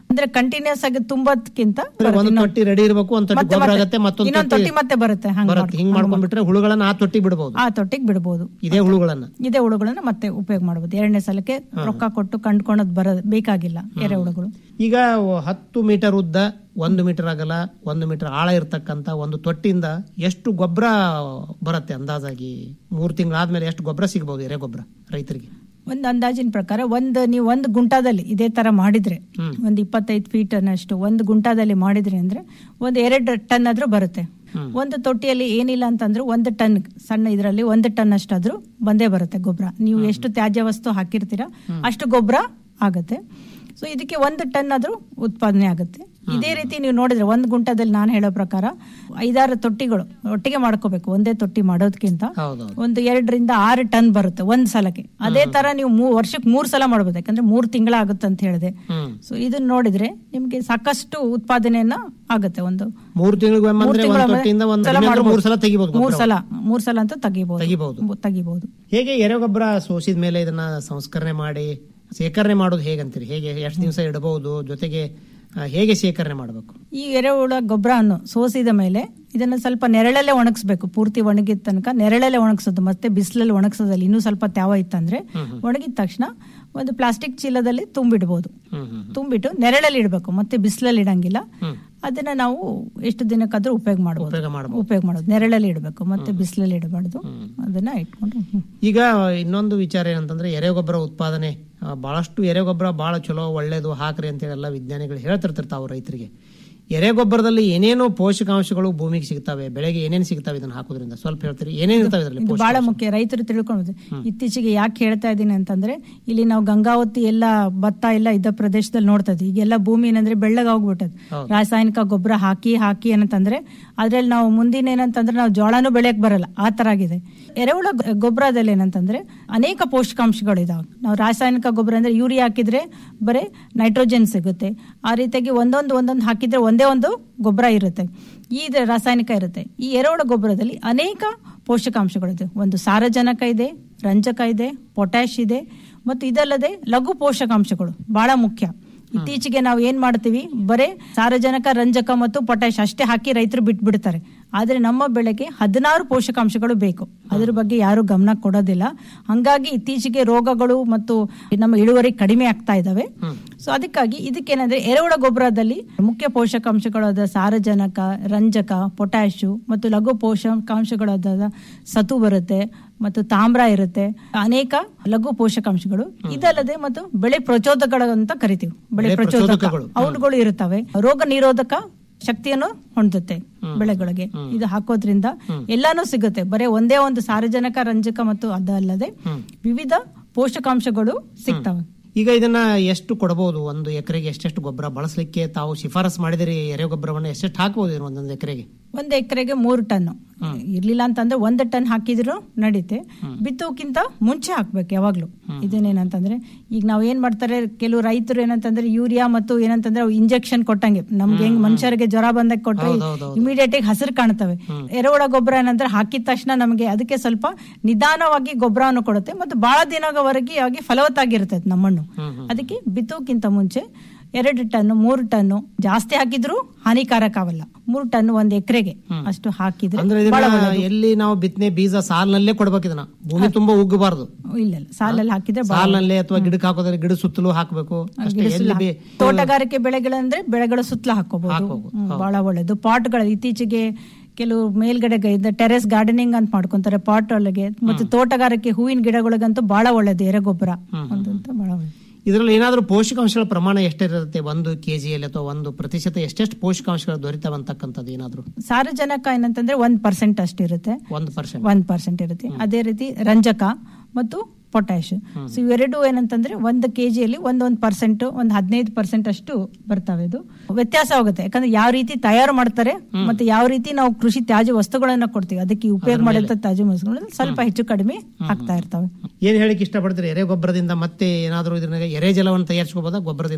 ಅಂದ್ರೆ ಕಂಟಿನ್ಯೂಸ್ ಆಗಿ ತುಂಬದಕ್ಕಿಂತ ಅಂದ್ರೆ ಒಂದು ತೊಟ್ಟಿ ರೆಡಿ ಇರಬೇಕು ಒಂದು ತೊಟ್ಟಿ ಗೊಬ್ಬರ ಆಗತ್ತೆ ಮತ್ತೊಂದು ಇನ್ನೊಂದು ತೊಟ್ಟಿ ಮತ್ತೆ ಬರುತ್ತೆ ಹಂಗ್ ಬರುತ್ತೆ ಮಾಡ್ಕೊಂಡು- ಹಿಂಗ್ ಮಾಡ್ಕೊಂಡ್ಬಿಟ್ರೆ ಹುಳುಗಳನ್ನ ಆ ತೊಟ್ಟಿ ಬಿಡಬಹುದು ಆ ತೊಟ್ಟಿಗೆ ಬಿಡಬಹುದು ಇದೇ ಹುಳುಗಳನ್ನ ಇದೇ ಹುಳುಗಳನ್ನ ಮತ್ತೆ ಉಪಯೋಗ ಮಾಡಬಹುದು ಎರಡನೇ ಸಲಕ್ಕೆ ರೊಕ್ಕ ಕೊಟ್ಟು ಕಂಡ್ಕೊಳೋದ್ ಬರ ಬೇಕಾಗಿಲ್ಲ ಎರೆಹುಳುಗಳು ಈಗ ಹತ್ತು ಮೀಟರ್ ಉದ್ದ ಒಂದು ಮೀಟರ್ ಆಗಲ್ಲ ಒಂದು ಮೀಟರ್ ಆಳ ಇರ್ತಕ್ಕಂತ ಒಂದು ತೊಟ್ಟಿಯಿಂದ ಎಷ್ಟು ಗೊಬ್ಬರ ಬರುತ್ತೆ ಅಂದಾಜಾಗಿ ಮೂರ್ ತಿಂಗಳಾದ್ಮೇಲೆ ಎಷ್ಟು ಗೊಬ್ಬರ ಸಿಗಬಹುದು ಎರೆ ಗೊಬ್ಬರ ರೈತರಿಗೆ ಒಂದ್ ಅಂದಾಜಿನ ಪ್ರಕಾರ ಒಂದ್ ನೀವು ಒಂದ್ ಗುಂಟಾದಲ್ಲಿ ಇದೇ ತರ ಮಾಡಿದ್ರೆ ಒಂದ್ ಇಪ್ಪತ್ತೈದು ಫೀಟ್ ಅನ್ನಷ್ಟು ಒಂದು ಗುಂಟಾದಲ್ಲಿ ಮಾಡಿದ್ರೆ ಅಂದ್ರೆ ಒಂದ್ ಎರಡು ಟನ್ ಆದ್ರೂ ಬರುತ್ತೆ ಒಂದು ತೊಟ್ಟಿಯಲ್ಲಿ ಏನಿಲ್ಲ ಅಂತಂದ್ರೆ ಒಂದು ಟನ್ ಸಣ್ಣ ಇದರಲ್ಲಿ ಒಂದು ಟನ್ ಅಷ್ಟಾದ್ರೂ ಬಂದೇ ಬರುತ್ತೆ ಗೊಬ್ಬರ ನೀವು ಎಷ್ಟು ತ್ಯಾಜ್ಯ ವಸ್ತು ಹಾಕಿರ್ತೀರಾ ಅಷ್ಟು ಗೊಬ್ಬರ ಆಗತ್ತೆ ಸೊ ಇದಕ್ಕೆ ಒಂದು ಟನ್ ಆದ್ರೂ ಉತ್ಪಾದನೆ ಆಗುತ್ತೆ ಇದೇ ರೀತಿ ನೀವು ನೋಡಿದ್ರೆ ಒಂದು ಗುಂಟದಲ್ಲಿ ನಾನು ಹೇಳೋ ಪ್ರಕಾರ ಐದಾರು ತೊಟ್ಟಿಗಳು ಒಟ್ಟಿಗೆ ಮಾಡ್ಕೋಬೇಕು ಒಂದೇ ತೊಟ್ಟಿ ಮಾಡೋದಕ್ಕಿಂತ ಹೌದೌದು ಒಂದು ಎರಡರಿಂದ ಆರು ಟನ್ ಬರುತ್ತೆ ಒಂದ್ ಸಲಕ್ಕೆ ಅದೇ ತರ ನೀವು ಮೂ ವರ್ಷಕ್ಕೆ ಮೂರ್ ಸಲ ಮಾಡ್ಬೋದು ಯಾಕಂದ್ರೆ ಮೂರ್ ತಿಂಗಳ ಆಗುತ್ತೆ ಅಂತ ಹೇಳಿದೆ ಹ್ಮ್ ಸೊ ಇದನ್ನ ನೋಡಿದ್ರೆ ನಿಮ್ಗೆ ಸಾಕಷ್ಟು ಉತ್ಪಾದನೆಯನ್ನ ಆಗುತ್ತೆ ಒಂದು ಮೂರ್ ತಿಂಗಳಿಗೆ ಮೂರ್ ಬಂದ್ರೆ ತಿಂಗಳ ಒಂದು ತೊಟ್ಟಿಯಿಂದ ಒಂದು ಸಲ ಕಡಿಮೆ ಅಂದ್ರೆ ಮಾಡ್ಬೋದು. ಮೂರ್ ಸಲ ತೆಗಿಬಹುದು ಮೂರ್ ಸಲ ಮೂರ್ ಸಲ ಅಂತ ತೆಗಿಬಹುದು ತೆಗಿಬಹುದು ತೆಗಿಬಹುದು ಹೇಗೆ ಎರೆಗೊಬ್ಬರ ಸೋಸಿದ ಮೇಲೆ ಇದನ್ನ ಸಂಸ್ಕರಣೆ ಮಾಡಿ ಶೇಖರಣೆ ಮಾಡೋದು ಹೇಗಂತೀರಿ ಹೇಗೆ ಎಷ್ಟು ದಿವಸ ಇಡಬಹುದು ಜೊತೆಗೆ ಆ, ಹೇಗೆ ಶೇಖರಣೆ ಮಾಡಬೇಕು ಈ ಎರೆಹುಳ ಗೊಬ್ಬರವನ್ನು ಸೋಸಿದ ಮೇಲೆ ಇದನ್ನ ಸ್ವಲ್ಪ ನೆರಳಲ್ಲೇ ಒಣಗಿಸ್ಬೇಕು ಪೂರ್ತಿ ಒಣಗಿದ ತನಕ ನೆರಳಲ್ಲೇ ಒಣಗಿಸೋದು ಮತ್ತೆ ಬಿಸಿಲಲ್ಲಿ ಒಣಗಿಸೋದಲ್ಲಿ ಇನ್ನೂ ಸ್ವಲ್ಪ ತ್ಯಾವ ಇತ್ತಂದ್ರೆ ಒಣಗಿದ ತಕ್ಷಣ ಒಂದು ಪ್ಲಾಸ್ಟಿಕ್ ಚೀಲದಲ್ಲಿ ತುಂಬಿಡ್ಬೋದು ತುಂಬಿಟ್ಟು ನೆರಳಲ್ಲಿ ಇಡಬೇಕು ಮತ್ತೆ ಬಿಸಿಲಲ್ಲಿ ಇಡಂಗಿಲ್ಲ ಅದನ್ನ ನಾವು ಎಷ್ಟು ದಿನಕ್ಕಾದ್ರೂ ಉಪಯೋಗ ಮಾಡಬಹುದು ಉಪಯೋಗ ಮಾಡಬಹುದು ಉಪಯೋಗ ಮಾಡೋದು ನೆರಳಲ್ಲಿ ಇಡಬೇಕು ಮತ್ತೆ ಬಿಸಿಲಲ್ಲಿ ಇಡಬಾರ್ದು ಅದನ್ನ ಇಟ್ಕೊಂಡು ಹ್ಮ್. ಈಗ ಇನ್ನೊಂದು ವಿಚಾರ ಏನಂತಂದ್ರೆ ಎರೆಗೊಬ್ಬರ ಉತ್ಪಾದನೆ ಆ, ಬಹಳಷ್ಟು ಎರೆಗೊಬ್ಬರ ಬಹಳ ಚಲೋ ಒಳ್ಳೇದು ಹಾಕ್ರಿ ಅಂತ ಎಲ್ಲ ವಿಜ್ಞಾನಿಗಳು ಹೇಳ್ತಿರ್ತಾರೆ ತಾವು ರೈತರಿಗೆ ಎರೆಗೊಬ್ಬರದಲ್ಲಿ ಏನೇನೋ ಪೋಷಕಾಂಶಗಳು ಭೂಮಿಗೆ ಸಿಗ್ತವೆ ಬೆಳೆಗೆ ಏನೇನು ಸಿಗ್ತವೆ ಇದನ್ನ ಹಾಕೋದ್ರಿಂದ ಸ್ವಲ್ಪ ಹೇಳ್ತೀರಿ ಏನೇನು ಇರ್ತಾವೆ ಇದರಲ್ಲಿ ಇದು ಬಹಳ ಮುಖ್ಯ ರೈತರು ತಿಳ್ಕೊಳ್ಬೋದು ಇತ್ತೀಚೆಗೆ ಯಾಕೆ ಹೇಳ್ತಾ ಇದ್ದೀನಿ ಅಂತಂದ್ರೆ ಇಲ್ಲಿ ನಾವು ಗಂಗಾವತಿ ಎಲ್ಲ ಭತ್ತ ಎಲ್ಲ ಇದ್ದ ಪ್ರದೇಶದಲ್ಲಿ ನೋಡ್ತಾ ಇದ್ವಿ ಈಗೆಲ್ಲ ಭೂಮಿ ಏನಂದ್ರೆ ಬೆಳ್ಳಗೆ ಹೋಗ್ಬಿಟ್ಟದ್ ರಾಸಾಯನಿಕ ಗೊಬ್ಬರ ಹಾಕಿ ಹಾಕಿ ಏನಂತಂದ್ರೆ ಅದ್ರಲ್ಲಿ ನಾವು ಮುಂದಿನ ಏನಂತಂದ್ರೆ ನಾವು ಜೋಳನೂ ಬೆಳೆಯಕ್ ಬರಲ್ಲ ಆ ತರ ಆಗಿದೆ ಎರೆಹುಳ ಗೊ- ಗೊಬ್ಬರದಲ್ಲಿ ಏನಂತಂದ್ರೆ ಅನೇಕ ಪೋಷಕಾಂಶಗಳು ಇದಾವೆ ನಾವು ರಾಸಾಯನಿಕ ಗೊಬ್ಬರ ಅಂದ್ರೆ ಯೂರಿಯಾ ಹಾಕಿದ್ರೆ ಬರೀ ನೈಟ್ರೋಜನ್ ಸಿಗುತ್ತೆ ಆ ರೀತಿಯಾಗಿ ಒಂದೊಂದು ಒಂದೊಂದು ಹಾಕಿದ್ರೆ ಒಂದೇ ಒಂದು ಗೊಬ್ಬರ ಇರುತ್ತೆ ಈ ಇದು ರಾಸಾಯನಿಕ ಇರುತ್ತೆ ಈ ಎರೆಹುಳ ಗೊಬ್ಬರದಲ್ಲಿ ಅನೇಕ ಪೋಷಕಾಂಶಗಳಿದೆ ಒಂದು ಸಾರಜನಕ ಇದೆ ರಂಜಕ ಇದೆ ಪೊಟ್ಯಾಶ್ ಇದೆ ಮತ್ತು ಇದಲ್ಲದೆ ಲಘು ಪೋಷಕಾಂಶಗಳು ಬಹಳ ಮುಖ್ಯ ಇತ್ತೀಚೆಗೆ ನಾವು ಏನ್ ಮಾಡ್ತೀವಿ ಬರೇ ಸಾರಜನಕ ರಂಜಕ ಮತ್ತು ಪೊಟ್ಯಾಶ್ ಅಷ್ಟೇ ಹಾಕಿ ರೈತರು ಬಿಟ್ಬಿಡ್ತಾರೆ ಆದ್ರೆ ನಮ್ಮ ಬೆಳೆಗೆ ಹದಿನಾರು ಪೋಷಕಾಂಶಗಳು ಬೇಕು ಅದ್ರ ಬಗ್ಗೆ ಯಾರು ಗಮನ ಕೊಡೋದಿಲ್ಲ ಹಂಗಾಗಿ ಇತ್ತೀಚೆಗೆ ರೋಗಗಳು ಮತ್ತು ನಮ್ಮ ಇಳುವರಿ ಕಡಿಮೆ ಆಗ್ತಾ ಇದಾವೆ ಸೊ ಅದಕ್ಕಾಗಿ ಇದಕ್ಕೇನಂದ್ರೆ ಎರೆಹುಳ ಗೊಬ್ಬರದಲ್ಲಿ ಮುಖ್ಯ ಪೋಷಕಾಂಶಗಳಾದ ಸಾರಜನಕ ರಂಜಕ ಪೊಟ್ಯಾಶು ಮತ್ತು ಲಘು ಪೋಷಕಾಂಶಗಳಾದ ಸತು ಬರುತ್ತೆ ಮತ್ತು ತಾಮ್ರ ಇರುತ್ತೆ ಅನೇಕ ಲಘು ಪೋಷಕಾಂಶಗಳು ಇದಲ್ಲದೆ ಮತ್ತು ಬೆಳೆ ಪ್ರಚೋದಕಗಳು ಅಂತ ಕರಿತೀವಿ ಬೆಳೆ ಬೆಳೆ ಪ್ರಚೋದಕ ಪ್ರಚೋದಕಗಳು. ಅವುಗಳು ಇರುತ್ತವೆ ರೋಗ ನಿರೋಧಕ ಶಕ್ತಿಯನ್ನು ಹೊಂದುತ್ತೆ ಬೆಳೆಗಳಿಗೆ ಇದು ಹಾಕೋದ್ರಿಂದ ಎಲ್ಲಾನು ಸಿಗುತ್ತೆ ಬರೀ ಒಂದೇ ಒಂದು ಸಾರಜನಕ ರಂಜಕ ಮತ್ತು ಅದಲ್ಲದೆ ವಿವಿಧ ಪೋಷಕಾಂಶಗಳು ಸಿಗ್ತವೆ ಈಗ ಇದನ್ನ ಎಷ್ಟು ಕೊಡಬಹುದು ಒಂದು ಎಕರೆಗೆ ಎಷ್ಟೆಷ್ಟು ಗೊಬ್ಬರ ಬಳಸಲಿಕ್ಕೆ ತಾವು ಶಿಫಾರಸ್ ಮಾಡಿದಿರಿ ಎರೆಗೊಬ್ಬರವನ್ನು ಎಷ್ಟೆಷ್ಟು ಹಾಕಬಹುದು ಇದನ್ನ ಒಂದೊಂದು ಎಕರೆಗೆ ಒಂದ್ ಎಕರೆಗೆ ಮೂರು ಟನ್ ಇರ್ಲಿಲ್ಲ ಅಂತಂದ್ರೆ ಒಂದ್ ಟನ್ ಹಾಕಿದ್ರು ನಡೀತೆ ಬಿತ್ತೋಕ್ಕಿಂತ ಮುಂಚೆ ಹಾಕ್ಬೇಕು ಯಾವಾಗ್ಲೂ ಇದನ್ನೇನಂತಂದ್ರೆ ಈಗ ನಾವ್ ಏನ್ ಮಾಡ್ತಾರೆ ಕೆಲವು ರೈತರು ಏನಂತಂದ್ರೆ ಯೂರಿಯಾ ಮತ್ತು ಏನಂತಂದ್ರೆ ಇಂಜೆಕ್ಷನ್ ಕೊಟ್ಟಂಗೆ ನಮ್ಗೆ ಹೆಂಗ್ ಮನುಷ್ಯರಿಗೆ ಜ್ವರ ಬಂದಾಗ ಕೊಟ್ರೆ ಇಮಿಡಿಯೇಟ್ ಆಗಿ ಹಸಿರು ಕಾಣ್ತವೆ ಎರೆಹುಳ ಗೊಬ್ಬರ ಏನಂದ್ರೆ ಹಾಕಿದ ತಕ್ಷಣ ನಮಗೆ ಅದಕ್ಕೆ ಸ್ವಲ್ಪ ನಿಧಾನವಾಗಿ ಗೊಬ್ಬರವನ್ನು ಕೊಡುತ್ತೆ ಮತ್ತು ಬಹಳ ದಿನಗಳವರೆಗೆ ಆಗಿ ಫಲವತ್ತಾಗಿರ್ತದೆ ನಮ್ಮ ಮಣ್ಣು ಅದಕ್ಕೆ ಬಿತ್ತೋಕ್ಕಿಂತ ಮುಂಚೆ ಎರಡು ಟನ್ ಮೂರು ಟನ್ನು ಜಾಸ್ತಿ ಹಾಕಿದ್ರು ಹಾನಿಕಾರಕ ಅವಲ್ಲ ಮೂರು ಟನ್ ಒಂದ್ ಎಕರೆಗೆ ಅಷ್ಟು ಹಾಕಿದ್ರೆ ಅಂದ್ರೆ ಬಹಳ ಇದನ್ನ ಒಳ್ಳೆದು. ಎಲ್ಲಿ ನಾವು ಬಿತ್ತನೆ ಬೀಜ ಸಾಲಿನಲ್ಲೇ ಕೊಡ್ಬೇಕು ಇದನ್ನ ಭೂಮಿ ತುಂಬಾ ಉಗ್ಗಬಾರ್ದು ಇಲ್ಲ ಇಲ್ಲ ಸಾಲಲ್ಲಿ ಹಾಕಿದ್ರೆ ಬಹಳ ಸಾಲಿನಲ್ಲೇ ಅಥವಾ ಗಿಡಕ್ಕೆ ಹಾಕೋದ್ರೆ ಗಿಡ ಸುತ್ತಲೂ ಹಾಕಬೇಕು ಅಷ್ಟೇ ಗಿಡ ಎಲ್ಲಿ ಸುತ್ತ ಬಿ- ತೋಟಗಾರಿಕೆ ಬೆಳೆಗಳಂದ್ರೆ ಬೆಳೆಗಳ ಸುತ್ತಲ ಹಾಕೋಬಹುದು ಬಹಳ ಒಳ್ಳೇದು ಪಾಟ್ಗಳು ಇತ್ತೀಚೆಗೆ ಕೆಲವು ಮೇಲ್ಗಡೆ ಟೆರೆಸ್ ಗಾರ್ಡನಿಂಗ್ ಅಂತ ಮಾಡ್ಕೊಂತಾರೆ ಪಾಟ್ ಒಳಗೆ ಮತ್ತು ತೋಟಗಾರಿಕೆ ಹೂವಿನ ಗಿಡಗಳಿಗಂತೂ ಬಹಳ ಒಳ್ಳೇದು ಎರೆಗೊಬ್ಬರ ಒಂದಂತ ಬಹಳ ಒಳ್ಳೇದು ಇದರಲ್ಲಿ ಏನಾದ್ರೂ ಪೋಷಕಾಂಶಗಳ ಪ್ರಮಾಣ ಎಷ್ಟಿರುತ್ತೆ ಒಂದು ಕೆಜಿಯಲ್ಲಿ ಅಥವಾ ಒಂದು ಪ್ರತಿಶತ ಎಷ್ಟೆಷ್ಟು ಪೋಷಕಾಂಶಗಳು ದೊರೀತಾವಂತಕ್ಕಂಥದ್ದು ಏನಾದ್ರು ಸಾರಜನಕ ಏನಂತಂದ್ರೆ ಒಂದ್ ಪರ್ಸೆಂಟ್ ಅಷ್ಟಿರುತ್ತೆ ಒಂದು ಪರ್ಸೆಂಟ್ ಒಂದ್ ಪರ್ಸೆಂಟ್ ಇರುತ್ತೆ ಅದೇ ರೀತಿ ರಂಜಕ ಮತ್ತು ಪೊಟ್ಯಾಶ್ ಸೊ ಇವೆರಡು ಏನಂತಂದ್ರೆ ಒಂದು ಕೆಜಿಯಲ್ಲಿ ಒಂದೊಂದು ಪರ್ಸೆಂಟ್ ಒಂದ್ ಹದಿನೈದು ಪರ್ಸೆಂಟ್ ಅಷ್ಟು ಬರ್ತವೆ ಇದು ವ್ಯತ್ಯಾಸ ಆಗುತ್ತೆ ಯಾಕಂದ್ರೆ ಯಾವ ರೀತಿ ತಯಾರು ಮಾಡ್ತಾರೆ ಮತ್ತೆ ಯಾವ ರೀತಿ ನಾವು ಕೃಷಿ ತ್ಯಾಜ್ಯ ವಸ್ತುಗಳನ್ನ ಕೊಡ್ತೀವಿ ಅದಕ್ಕೆ ಉಪಯೋಗ ಮಾಡಿದಂತ ತ್ಯಾಜ್ಯ ವಸ್ತುಗಳು ಸ್ವಲ್ಪ ಹೆಚ್ಚು ಕಡಿಮೆ ಆಗ್ತಾ ಇರ್ತವೆ ಏನ್ ಹೇಳಿಕ್ ಇಷ್ಟಪಡ್ತೀರಿ ಎರೆ ಗೊಬ್ಬರದಿಂದ ಮತ್ತೆ ಏನಾದ್ರೂ ಇದನ್ನ ಎರೆ ಜಲವನ್ನು ತಯಾರಿಸ್ಕೋಬೋದಾ ಗೊಬ್ಬರದಿಂದ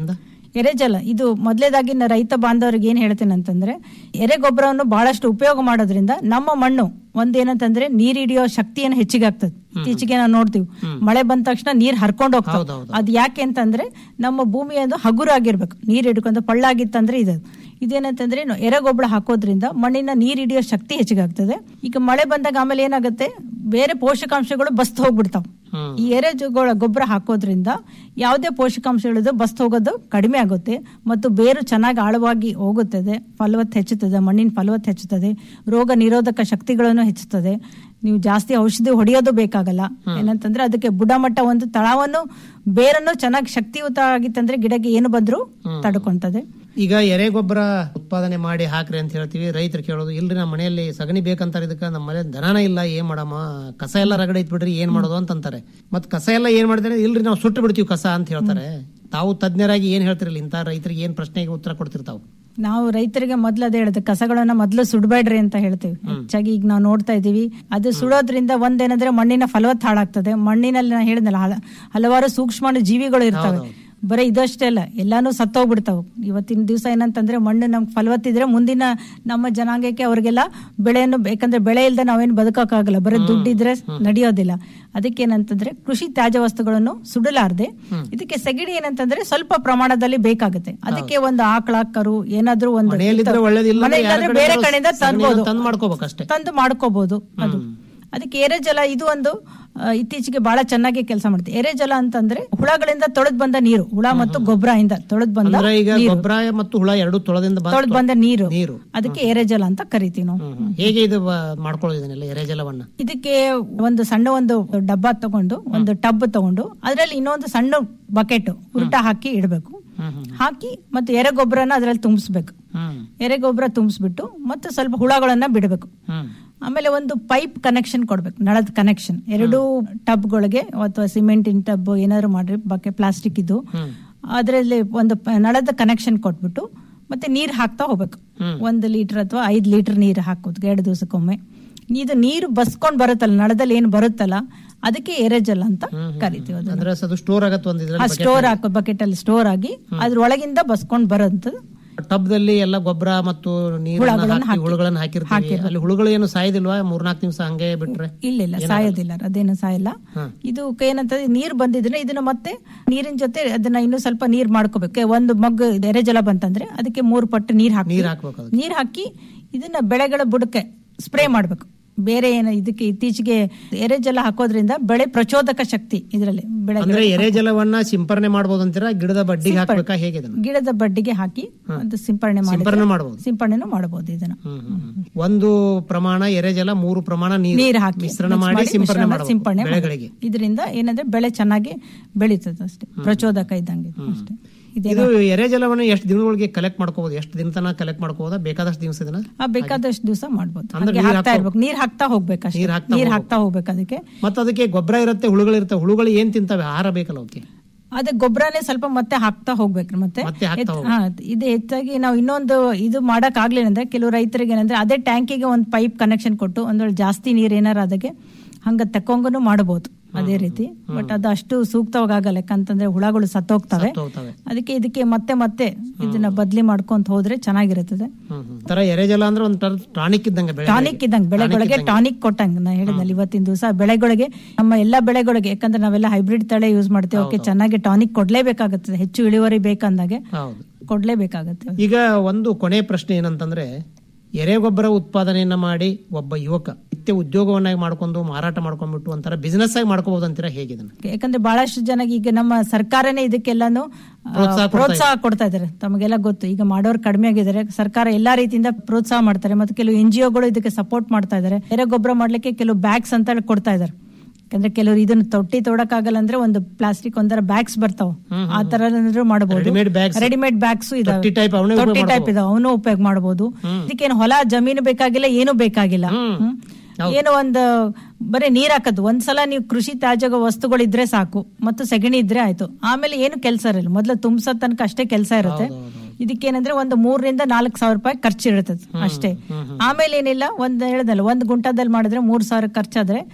ಎರೆಜಲ ಇದು ಮೊದಲೇದಾಗಿ ನಾ ರೈತ ಬಾಂಧವರಿಗೆ ಏನ್ ಹೇಳ್ತೇನೆ ಅಂತಂದ್ರೆ ಎರೆಗೊಬ್ಬರವನ್ನು ಬಹಳಷ್ಟು ಉಪಯೋಗ ಮಾಡೋದ್ರಿಂದ ನಮ್ಮ ಮಣ್ಣು ಒಂದೇನಂತಂದ್ರೆ ನೀರ್ ಹಿಡಿಯೋ ಶಕ್ತಿಯನ್ನು ಹೆಚ್ಚಿಗೆ ಆಗ್ತದೆ ಇತ್ತೀಚೆಗೆ ನಾವು ನೋಡ್ತೀವಿ ಮಳೆ ಬಂದ ತಕ್ಷಣ ನೀರ್ ಹರ್ಕೊಂಡು ಹೋಗ್ತಾವ ಅದ್ ಯಾಕೆ ಅಂತಂದ್ರೆ ನಮ್ಮ ಭೂಮಿ ಅದು ಹಗುರಾಗಿರ್ಬೇಕು ನೀರ್ ಹಿಡ್ಕೊಂಡು ಪಳ್ಳಾಗಿತ್ತಂದ್ರೆ ಇದು ಇದೇನಂತಂದ್ರೆ ನಾವು ಎರೆಗೊಬ್ಬರ ಹಾಕೋದ್ರಿಂದ ಮಣ್ಣಿನ ನೀರ್ ಹಿಡಿಯೋ ಶಕ್ತಿ ಹೆಚ್ಚಿಗಾಗ್ತದೆ ಈಗ ಮಳೆ ಬಂದಾಗ ಆಮೇಲೆ ಏನಾಗುತ್ತೆ ಬೇರೆ ಪೋಷಕಾಂಶಗಳು ಬಸ್ತ್ ಹೋಗ್ಬಿಡ್ತಾವ ಈ ಎರೆಗೊಳ ಗೊಬ್ಬರ ಹಾಕೋದ್ರಿಂದ ಯಾವುದೇ ಪೋಷಕಾಂಶಗಳಿದ್ದು ಬಸ್ತ್ ಹೋಗೋದು ಕಡಿಮೆ ಆಗುತ್ತೆ ಮತ್ತು ಬೇರು ಚೆನ್ನಾಗಿ ಆಳವಾಗಿ ಹೋಗುತ್ತದೆ ಫಲವತ್ತು ಹೆಚ್ಚುತ್ತದೆ ಮಣ್ಣಿನ ಫಲವತ್ತು ಹೆಚ್ಚುತ್ತದೆ ರೋಗ ನಿರೋಧಕ ಶಕ್ತಿಗಳನ್ನು ಹೆಚ್ಚುತ್ತದೆ ನೀವು ಜಾಸ್ತಿ ಔಷಧಿ ಹೊಡೆಯೋದು ಬೇಕಾಗಲ್ಲ ಏನಂತಂದ್ರೆ ಅದಕ್ಕೆ ಬುಡಮಟ್ಟ ಒಂದು ತಳವನ್ನು ಬೇರನ್ನು ಚೆನ್ನಾಗಿ ಶಕ್ತಿಯುತ ಆಗಿತ್ತಂದ್ರೆ ಗಿಡಕ್ಕೆ ಏನು ಬಂದ್ರು ತಡ್ಕೊಂತದೆ ಈಗ ಎರೆಗೊಬ್ಬರ ಉತ್ಪಾದನೆ ಮಾಡಿ ಹಾಕ್ರಿ ಅಂತ ಹೇಳ್ತೀವಿ ರೈತರು ಕೇಳೋದು ಇಲ್ರಿ ನಮ್ಮ ಮನೆಯಲ್ಲಿ ಸಗಣಿ ಬೇಕಂತಾರೆ ಇದಕ್ಕೆ ನಮ್ಮ ಮನೆ ದನನ ಇಲ್ಲ ಏನ್ ಮಾಡಮ್ಮ ಕಸ ಎಲ್ಲ ರಗಡೆ ಬಿಡ್ರಿ ಏನ್ ಮಾಡೋದು ಅಂತಂತಾರೆ ಮತ್ ಕಸ ಎಲ್ಲ ಏನ್ ಮಾಡ್ತಾರೆ ಇಲ್ರಿ ನಾವು ಸುಟ್ಟು ಬಿಡ್ತೀವಿ ಕಸ ಅಂತ ಹೇಳ್ತಾರೆ ತಾವು ತಜ್ಞರಾಗಿ ಏನ್ ಹೇಳ್ತಿರಲ್ಲ ಇಂಥ ರೈತರಿಗೆ ಏನ್ ಪ್ರಶ್ನೆಗೆ ಉತ್ತರ ಕೊಡ್ತಿರ್ತಾವು ನಾವು ರೈತರಿಗೆ ಮೊದ್ಲು ಅದೇ ಹೇಳುತ್ತೆ ಕಸಗಳನ್ನ ಮೊದ್ಲು ಸುಡಬೇಡ್ರಿ ಅಂತ ಹೇಳ್ತೀವಿ ಹೆಚ್ಚಾಗಿ ಈಗ ನಾವು ನೋಡ್ತಾ ಇದೀವಿ ಅದು ಸುಡೋದ್ರಿಂದ ಒಂದೇನಂದ್ರೆ ಮಣ್ಣಿನ ಫಲವತ್ತು ಹಾಳಾಗ್ತದೆ ಮಣ್ಣಿನಲ್ಲಿ ನಾ ಹೇಳಿದ್ನಲ್ಲ ಹಲ- ಹಲವಾರು ಸೂಕ್ಷ್ಮಾಣು ಜೀವಿಗಳು ಇರ್ತವೆ ಬರೀ ಇದಷ್ಟೇ ಅಲ್ಲ ಎಲ್ಲಾನು ಸತ್ತೋಗ್ಬಿಡ್ತಾವ ಇವತ್ತಿನ ದಿವಸ ಏನಂತಂದ್ರೆ ಮಣ್ಣು ನಮ್ಗೆ ಫಲವತ್ತಿದ್ರೆ ಮುಂದಿನ ನಮ್ಮ ಜನಾಂಗಕ್ಕೆ ಅವ್ರಿಗೆಲ್ಲ ಬೆಳೆಯನ್ನು ಬೇಕಂದ್ರೆ ಬೆಳೆ ಇಲ್ದೆ ನಾವೇನು ಬದುಕೋಕ್ಕಾಗಲ್ಲ ಬರೀ ದುಡ್ಡಿದ್ರೆ ನಡೆಯೋದಿಲ್ಲ ಅದಕ್ಕೆ ಏನಂತಂದ್ರೆ ಕೃಷಿ ತ್ಯಾಜ್ಯ ವಸ್ತುಗಳನ್ನು ಸುಡಲಾರ್ದೆ ಇದಕ್ಕೆ ಸೆಗಣಿ ಏನಂತಂದ್ರೆ ಸ್ವಲ್ಪ ಪ್ರಮಾಣದಲ್ಲಿ ಬೇಕಾಗುತ್ತೆ ಅದಕ್ಕೆ ಒಂದು ಆಕಳ ಕರು ಏನಾದ್ರೂ ಒಂದು ಮನೆಯಲ್ಲಿದ್ರೆ ಒಳ್ಳೇದಿಲ್ಲ ಅಂದ್ರೆ ಯಾರ ಮನೆಯಲ್ಲಾದ್ರೆ ಬೇರೆ ಕಡೆಯಾದ್ರೂ ಕಡೆಯಿಂದ ಸಗಣಿನ ತರ್ಬೋದು ತಂದು ಮಾಡ್ಕೋಬೇಕಷ್ಟೇ ತಂದು ಮಾಡ್ಕೋಬಹುದು ಅದು ಅದಕ್ಕೆ ಎರೆಜಲ ಇದು ಒಂದು ಆ, ಇತ್ತೀಚೆಗೆ ಬಹಳ ಚೆನ್ನಾಗಿ ಕೆಲಸ ಮಾಡುತ್ತೆ ಎರೆಜಲ ಅಂತಂದ್ರೆ ಹುಳಗಳಿಂದ ತೊಳೆದ್ ಬಂದ ನೀರು ಹುಳ ಮತ್ತು ಗೊಬ್ಬರದಿಂದ ತೊಳೆದ್ ಬಂದ ಅಂದ್ರೆ ಈಗ ನೀರು ಗೊಬ್ಬರ ಮತ್ತು ಹುಳ ಎರಡು ತೊಳೆದಿಂದ ಬಂದ್- ತೊಳೆದ್ ಬಂದ ನೀರು ನೀರು ಅದಕ್ಕೆ ಎರೆಜಲ ಅಂತ ಕರಿತೀವಿ ನಾವು ಹ್ಮ್. ಹೇಗೆ ಇದು ಬ- ಮಾಡ್ಕೊಳ್ಳೋದು ಇದನ್ನೆಲ್ಲ ಎರೆಜಲವನ್ನ ಇದಕ್ಕೆ ಒಂದು ಸಣ್ಣ ಒಂದು ಡಬ್ಬ ತಗೊಂಡು ಒಂದು ಟಬ್ ತಗೊಂಡು ಅದರಲ್ಲಿ ಇನ್ನೊಂದು ಸಣ್ಣ ಬಕೆಟ್ ಉಲ್ಟ ಹಾಕಿ ಇಡಬೇಕು ಹಾಕಿ ಮತ್ತೆ ಎರೆಗೊಬ್ಬರನ ಅದರಲ್ಲಿ ತುಂಬಿಸ್ಬೇಕು ಹ್ಮ್ ಎರೆಗೊಬ್ಬರ ತುಂಬಿಸ್ಬಿಟ್ಟು ಮತ್ತೆ ಸ್ವಲ್ಪ ಹುಳಗಳನ್ನ ಬಿಡಬೇಕು ಹ್ಮ್ ಆಮೇಲೆ ಒಂದು ಪೈಪ್ ಕನೆಕ್ಷನ್ ಕೊಡ್ಬೇಕು ನಳದ ಕನೆಕ್ಷನ್ ಎರಡು ಟಬ್ಗಳಿಗೆ ಅಥವಾ ಸಿಮೆಂಟಿನ ಟಬ್ ಏನಾದ್ರು ಮಾಡ್ರಿ ಬಕೆ ಪ್ಲಾಸ್ಟಿಕ್ ಇದ್ದು ಅದರಲ್ಲಿ ಒಂದು ಪ- ನಳದ ಕನೆಕ್ಷನ್ ಕೊಟ್ಬಿಟ್ಟು ಮತ್ತೆ ನೀರ್ ಹಾಕ್ತಾ ಹೋಗ್ಬೇಕು ಒಂದು ಲೀಟರ್ ಅಥವಾ ಐದ್ ಲೀಟರ್ ನೀರು ಹಾಕೋದು ಎರಡು ದಿವಸಕ್ಕೊಮ್ಮೆ ಇದು ನೀರು ಬಸ್ಕೊಂಡ್ ಬರುತ್ತಲ್ಲ ನಳದಲ್ಲಿ ಏನ್ ಬರುತ್ತಲ್ಲ ಅದಕ್ಕೆ ಎರೆಜಲ್ ಅಂತ ಕರಿತೀವಿ ಅದನ್ನ ಅಂದ್ರೆ ಅದು ಸ್ಟೋರ್ ಆಗತ್ತೆ ಒಂದ್ ಇದ್ರಲ್ಲಿ ಸ್ಟೋರ್ ಹಾಕೋ ಬಕೆಟ್ ಅಲ್ಲಿ ಸ್ಟೋರ್ ಆಗಿ ಅದ್ರೊಳಗಿಂದ ಬಸ್ಕೊಂಡ್ ಬರೋಂಥದ್ದು ಟಬ್ದಲ್ಲಿ ಎಲ್ಲ ಗೊಬ್ಬರ ಮತ್ತು ನೀರನ್ನ ಹುಳಗಳನ್ನ ಹಾಕಿ ಹಾಕಿ- ಹುಳುಗಳನ್ನ ಹಾಕಿರ್ತೀವಿ ಅಲ್ಲಿ ಹುಳುಗಳು ಏನು ಸಾಯದಿಲ್ವಾ ಮೂರ್ನಾಲ್ಕು ದಿವಸ ಹಂಗೆ ಬಿಟ್ರೆ ಇಲ್ಲ ಇಲ್ಲ ಸಾಯೋದಿಲ್ಲ ಅದೇನು ಸಾಯಲ್ಲ ಇದು ಏನಂತಂದ್ರೆ ನೀರ್ ಬಂದಿದ್ರೆ ಇದನ್ನ ಮತ್ತೆ ನೀರಿನ ಜೊತೆ ಅದನ್ನ ಇನ್ನೂ ಸ್ವಲ್ಪ ನೀರ್ ಮಾಡ್ಕೋಬೇಕು ಒಂದು ಮಗ್ ಎರೆಜಲ ಬಂತಂದ್ರೆ ಅದಕ್ಕೆ ಮೂರು ಪಟ್ಟು ನೀರ್ ಹಾಕಿ ನೀರ್ ಹಾಕ್ಬೇಕು ಅದಕ್ಕೆ. ನೀರ್ ಹಾಕಿ ಇದನ್ನ ಬೆಳೆಗಳ ಬುಡಕ್ಕೆ ಸ್ಪ್ರೇ ಮಾಡ್ಬೇಕು ಬೇರೆ ಏನು ಇದಕ್ಕೆ ಇತ್ತೀಚೆಗೆ ಎರೆಜಲ ಹಾಕೋದ್ರಿಂದ ಬೆಳೆ ಪ್ರಚೋದಕ ಶಕ್ತಿ ಇದರಲ್ಲಿ ಬೆಳೆ ಅಂದ್ರೆ ಎರೆಜಲವನ್ನ ಸಿಂಪರಣೆ ಮಾಡ್ಬೋದು ಅಂತೀರಾ ಗಿಡದ ಬಡ್ಡಿಗೆ ಹಾಕ್ಬೇಕಾ ಹೇಗೆ ಇದನ್ನ ಗಿಡದ ಬಡ್ಡಿಗೆ ಹಾಕಿ ಅದು ಸಿಂಪರಣೆ ಮಾಡಿ ಸಿಂಪರಣೆ ಮಾಡ್ಬೋದು ಸಿಂಪರಣೆನೂ ಮಾಡಬಹುದು ಇದನ್ನ ಹ್ಮ್, ಹ್ಮ್, ಹ್ಮ್. ಒಂದು ಪ್ರಮಾಣ ಎರೆಜಲ ಮೂರು ಪ್ರಮಾಣ ನೀರು ನೀರು ಹಾಕಿ ಮಿಶ್ರಣ mix ಮಾಡಿ ಸಿಂಪರಣೆ ಮಿಶ್ರಣ ಮಾಡಬೇಕು ಸಿಂಪರಣೆ ಬೆಳೆಗಳಿಗೆ ಇದರಿಂದ ಏನಂದ್ರೆ ಬೆಳೆ ಚೆನ್ನಾಗಿ ಬೆಳೀತದೆ ಅಷ್ಟೇ ಪ್ರಚೋದಕ ಇದ್ದಂಗೆ ಅಷ್ಟೇ ಇದೇ ಇದು ಎರೆಜಲವನ್ನು ಎಷ್ಟು ದಿನಗಳಿಗೆ ಕಲೆಕ್ಟ್ ಮಾಡ್ಕೋಬಹುದು ಎಷ್ಟು ದಿನ ತನಕ ಕಲೆಕ್ಟ್ ಮಾಡ್ಕೋಬೋದಾ ಬೇಕಾದಷ್ಟು ದಿವಸ ದಿನ ಆ ಬೇಕಾದಷ್ಟು ದಿವಸ ಮಾಡ್ಬೋದು ಅಂದ್ರೆ ಹಾಗೆ ನೀರ್ ಹಾಕ್ತಾ ಹಾಕೋ- ಇರ್ಬೇಕು ನೀರ್ ಹಾಕ್ತಾ ಹೋಗ್ಬೇಕು ಅಷ್ಟೇ ನೀರ್ ಹಾಕ್ತಾ ನೀರ್ ಹೋಗ್ಬೇಕು. ಹಾಕ್ತಾ ಹೋಗ್ಬೇಕು ಅದಕ್ಕೆ ಮತ್ತೆ ಅದಕ್ಕೆ ಗೊಬ್ಬರ ಇರುತ್ತೆ ಹುಳುಗಳು ಇರುತ್ತೆ ಹುಳುಗಳು ಏನ್ ತಿಂತವೆ ಆಹಾರ ಬೇಕಲ್ಲ ಅವಕ್ಕೆ ಅದೇ ಗೊಬ್ಬರನೇ ಸ್ವಲ್ಪ ಮತ್ತೆ ಹಾಕ್ತಾ ಹೋಗ್ಬೇಕು ಮತ್ತೆ ಮತ್ತೆ ಹಾಕ್ತಾ ಹೆಚ್- ಹಾ, ಇದು ಹೆಚ್ಚಾಗಿ ನಾವು ಇನ್ನೊಂದು ಇದು ಮಾಡಕ್ ಆಗ್ಲಿಲ್ಲ ಅಂದ್ರೆ ಕೆಲವು ರೈತರಿಗೆ ಏನಂದ್ರೆ ಅದೇ ಟ್ಯಾಂಕಿಗೆ ಒಂದು ಪೈಪ್ ಕನೆಕ್ಷನ್ ಕೊಟ್ಟು ಒಂದ್ ವೇಳೆ ಜಾಸ್ತಿ ನೀರ್ ಏನಾರ ಅದಕ್ಕೆ ಹಂಗ ತಕ್ಕೊಂಗನು ಮಾಡಬಹುದು ಅದೇ ರೀತಿ ಬಟ್ ಅದು ಅಷ್ಟು ಸೂಕ್ತವಾಗಲ್ಲ ಯಾಕಂತಂದ್ರೆ ಹುಳಗಳು ಸತ್ತೋಗ್ತವೆ ಹೋಗ್ತವೆ ಅದಕ್ಕೆ ಇದಕ್ಕೆ ಮತ್ತೆ ಮತ್ತೆ ಇದನ್ನ ಬದ್ಲಿ ಮಾಡ್ಕೊಂತ ಹೋದ್ರೆ ಚೆನ್ನಾಗಿರುತ್ತದೆ ಹ್ಮ್ ಹ್ಮ್. ತರ ಎರೆಜಲ ಅಂದ್ರೆ ಒಂಥರ ಟಾನಿಕ್ ಇದ್ದಂಗೆ ಬೆಳೆ ಟಾನಿಕ್ ಇದ್ದಂಗೆ ಬೆಳೆಗಳಿಗೆ ಟಾನಿಕ್ ಕೊಟ್ಟಂಗೆ ನಾ ಹೇಳಿದ್ನಲ್ಲ ಇವತ್ತಿನ ದಿವಸ ಬೆಳೆಗಳಿಗೆ ನಮ್ಮ ಎಲ್ಲಾ ಬೆಳೆಗಳಿಗೆ ಯಾಕಂದ್ರೆ ನಾವೆಲ್ಲ ಹೈಬ್ರಿಡ್ ತಳೆ ಯೂಸ್ ಮಾಡ್ತೇವೆ ಅವಕ್ಕೆ ಚೆನ್ನಾಗಿ ಟಾನಿಕ್ ಕೊಡ್ಲೇಬೇಕಾಗುತ್ತದೆ ಹೆಚ್ಚು ಇಳುವರಿ ಬೇಕಂದಾಗೆ ಹೌದು ಕೊಡ್ಲೇಬೇಕಾಗತ್ತೆ ಈಗ ಒಂದು ಕೊನೆ ಪ್ರಶ್ನೆ ಏನಂತಂದ್ರೆ ಎರೆಗೊಬ್ಬರ ಉತ್ಪಾದನೆಯನ್ನ ಮಾಡಿ ಒಬ್ಬ ಯುವಕ ನಿತ್ಯ ಉದ್ಯೋಗವನ್ನಾಗಿ ಮಾಡ್ಕೊಂಡು ಮಾರಾಟ ಮಾಡ್ಕೊಂಡ್ಬಿಟ್ಟು ಒಂಥರ ಬಿಸಿನೆಸ್ ಆಗಿ ಮಾಡ್ಕೋಬಹುದು ಅಂತೀರಾ ಹೇಗೆ ಇದನ್ನ ಯಾಕಂದ್ರೆ ಬಹಳಷ್ಟು ಜನಕ್ಕೆ ಈಗ ನಮ್ಮ ಸರ್ಕಾರನೇ ಇದಕ್ಕೆಲ್ಲಾನು ಆ, ಪ್ರೋತ್ಸಾಹ ಕೊಡ್ತಾ ಪ್ರೋತ್ಸಾಹ ಕೊಡ್ತಾ ಇದ್ದಾರೆ ತಮಗೆಲ್ಲ ಗೊತ್ತು ಈಗ ಮಾಡೋರು ಕಡಿಮೆ ಆಗಿದ್ದಾರೆ ಸರ್ಕಾರ ಎಲ್ಲಾ ರೀತಿಯಿಂದ ಪ್ರೋತ್ಸಾಹ ಮಾಡ್ತಾರೆ ಮತ್ತೆ ಕೆಲವು ಎನ್ ಜಿ ಒಗಳು ಇದಕ್ಕೆ ಸಪೋರ್ಟ್ ಮಾಡ್ತಾ ಇದ್ದಾರೆ ಎರೆ ಗೊಬ್ಬರ ಮಾಡ್ಲಿಕ್ಕೆ ಕೆಲವು ಬ್ಯಾಗ್ಸ್ ಅಂತ ಹೇಳಿ ಕೊಡ್ತಾ ಇದ್ದಾರೆ ಯಾಕಂದ್ರೆ ಕೆಲವರು ಇದನ್ನ ತೊಟ್ಟಿ ತೊಡಕಾಗಲ್ಲ ಅಂದ್ರೆ ಒಂದು ಪ್ಲಾಸ್ಟಿಕ್ ಒಂದರ ಬ್ಯಾಗ್ಸ್ ಬರ್ತಾವ ಆ ತರ ಮಾಡಬಹುದು Readymade bags. ರೆಡಿಮೇಡ್ ಬ್ಯಾಗ್ಸ್ ತೊಟ್ಟಿ ಇದಾವೆ type ಅವನ್ನೇ ಉಪಯೋಗ ತೊಟ್ಟಿ ಟೈಪ್ ಮಾಡ್ಬೋದು. ಇದಾವೆ ಅವನು ಉಪಯೋಗ ಮಾಡಬಹುದು ಇದಕ್ಕೇನು ಹೊಲ ಜಮೀನು ಬೇಕಾಗಿಲ್ಲ ಏನು ಬೇಕಾಗಿಲ್ಲ ಹ್ಮ್. ಏನೋ ಒಂದು ಬರೀ ನೀರ್ ಹಾಕೋದು ಒಂದ್ಸಲ ನೀವು ಕೃಷಿ ತ್ಯಾಜ್ಯ ವಸ್ತುಗಳಿದ್ರೆ ಸಾಕು ಮತ್ತು ಸಗಣಿ ಇದ್ರೆ ಆಯ್ತು ಆಮೇಲೆ ಏನು ಕೆಲಸ ಇರಲ್ಲ ಮೊದ್ಲು ತುಂಬಿಸೋ ತನಕ ಅಷ್ಟೇ ಕೆಲಸ ಇರುತ್ತೆ ಇದಕ್ಕೇನಂದ್ರೆ ಒಂದು ಮೂರರಿಂದ ನಾಲ್ಕು ಸಾವಿರ ರೂಪಾಯಿ ಖರ್ಚು ಇರ್ತದೆ ಅಷ್ಟೇ ಆಮೇಲೆ ಏನಿಲ್ಲ ಒಂದ್ ಹೇಳ್ದಲ್ಲ ಒಂದ್ ಗುಂಟದಲ್ಲಿ ಮಾಡಿದ್ರೆ ಮೂರ್ ಸಾವಿರ ಖರ್ಚಾದ್ರೆ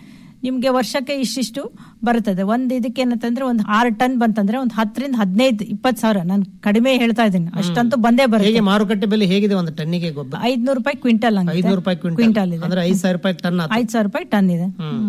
ನಿಮ್ಗೆ ವರ್ಷಕ್ಕೆ ಇಷ್ಟಿಷ್ಟು ಬರುತ್ತದೆ ಒಂದ್ ಇದಕ್ಕೆ ಏನಂತಂದ್ರೆ ಒಂದು ಆರು ಟನ್ ಬಂತಂದ್ರೆ ಒಂದು ಹತ್ತರಿಂದ ಹದಿನೈದು ಇಪ್ಪತ್ತು ಸಾವಿರ ನಾನು ಕಡಿಮೆ ಹೇಳ್ತಾ ಇದ್ದೀನಿ ಅಷ್ಟಂತೂ ಬಂದೇ ಹೇಗೆ ಬರುತ್ತೆ ಮಾರುಕಟ್ಟೆ ಬೆಲೆ ಹೇಗಿದೆ ಒಂದು ಟನ್ನಿಗೆ ಗೊಬ್ಬರ ಐದ್ನೂರು ರೂಪಾಯಿ ಕ್ವಿಂಟಲ್ ಐದ್ನೂರು ರೂಪಾಯಿ ಕ್ವಿಂಟಲ್ ಕ್ವಿಂಟಲ್ ಇದೆ ಅಂದ್ರೆ ಐದ್ ಸಾವಿರ ರೂಪಾಯಿ ಟನ್ ಆತು. ಐದ್ ಸಾವಿರ ರೂಪಾಯಿ ಟನ್ ಇದೆ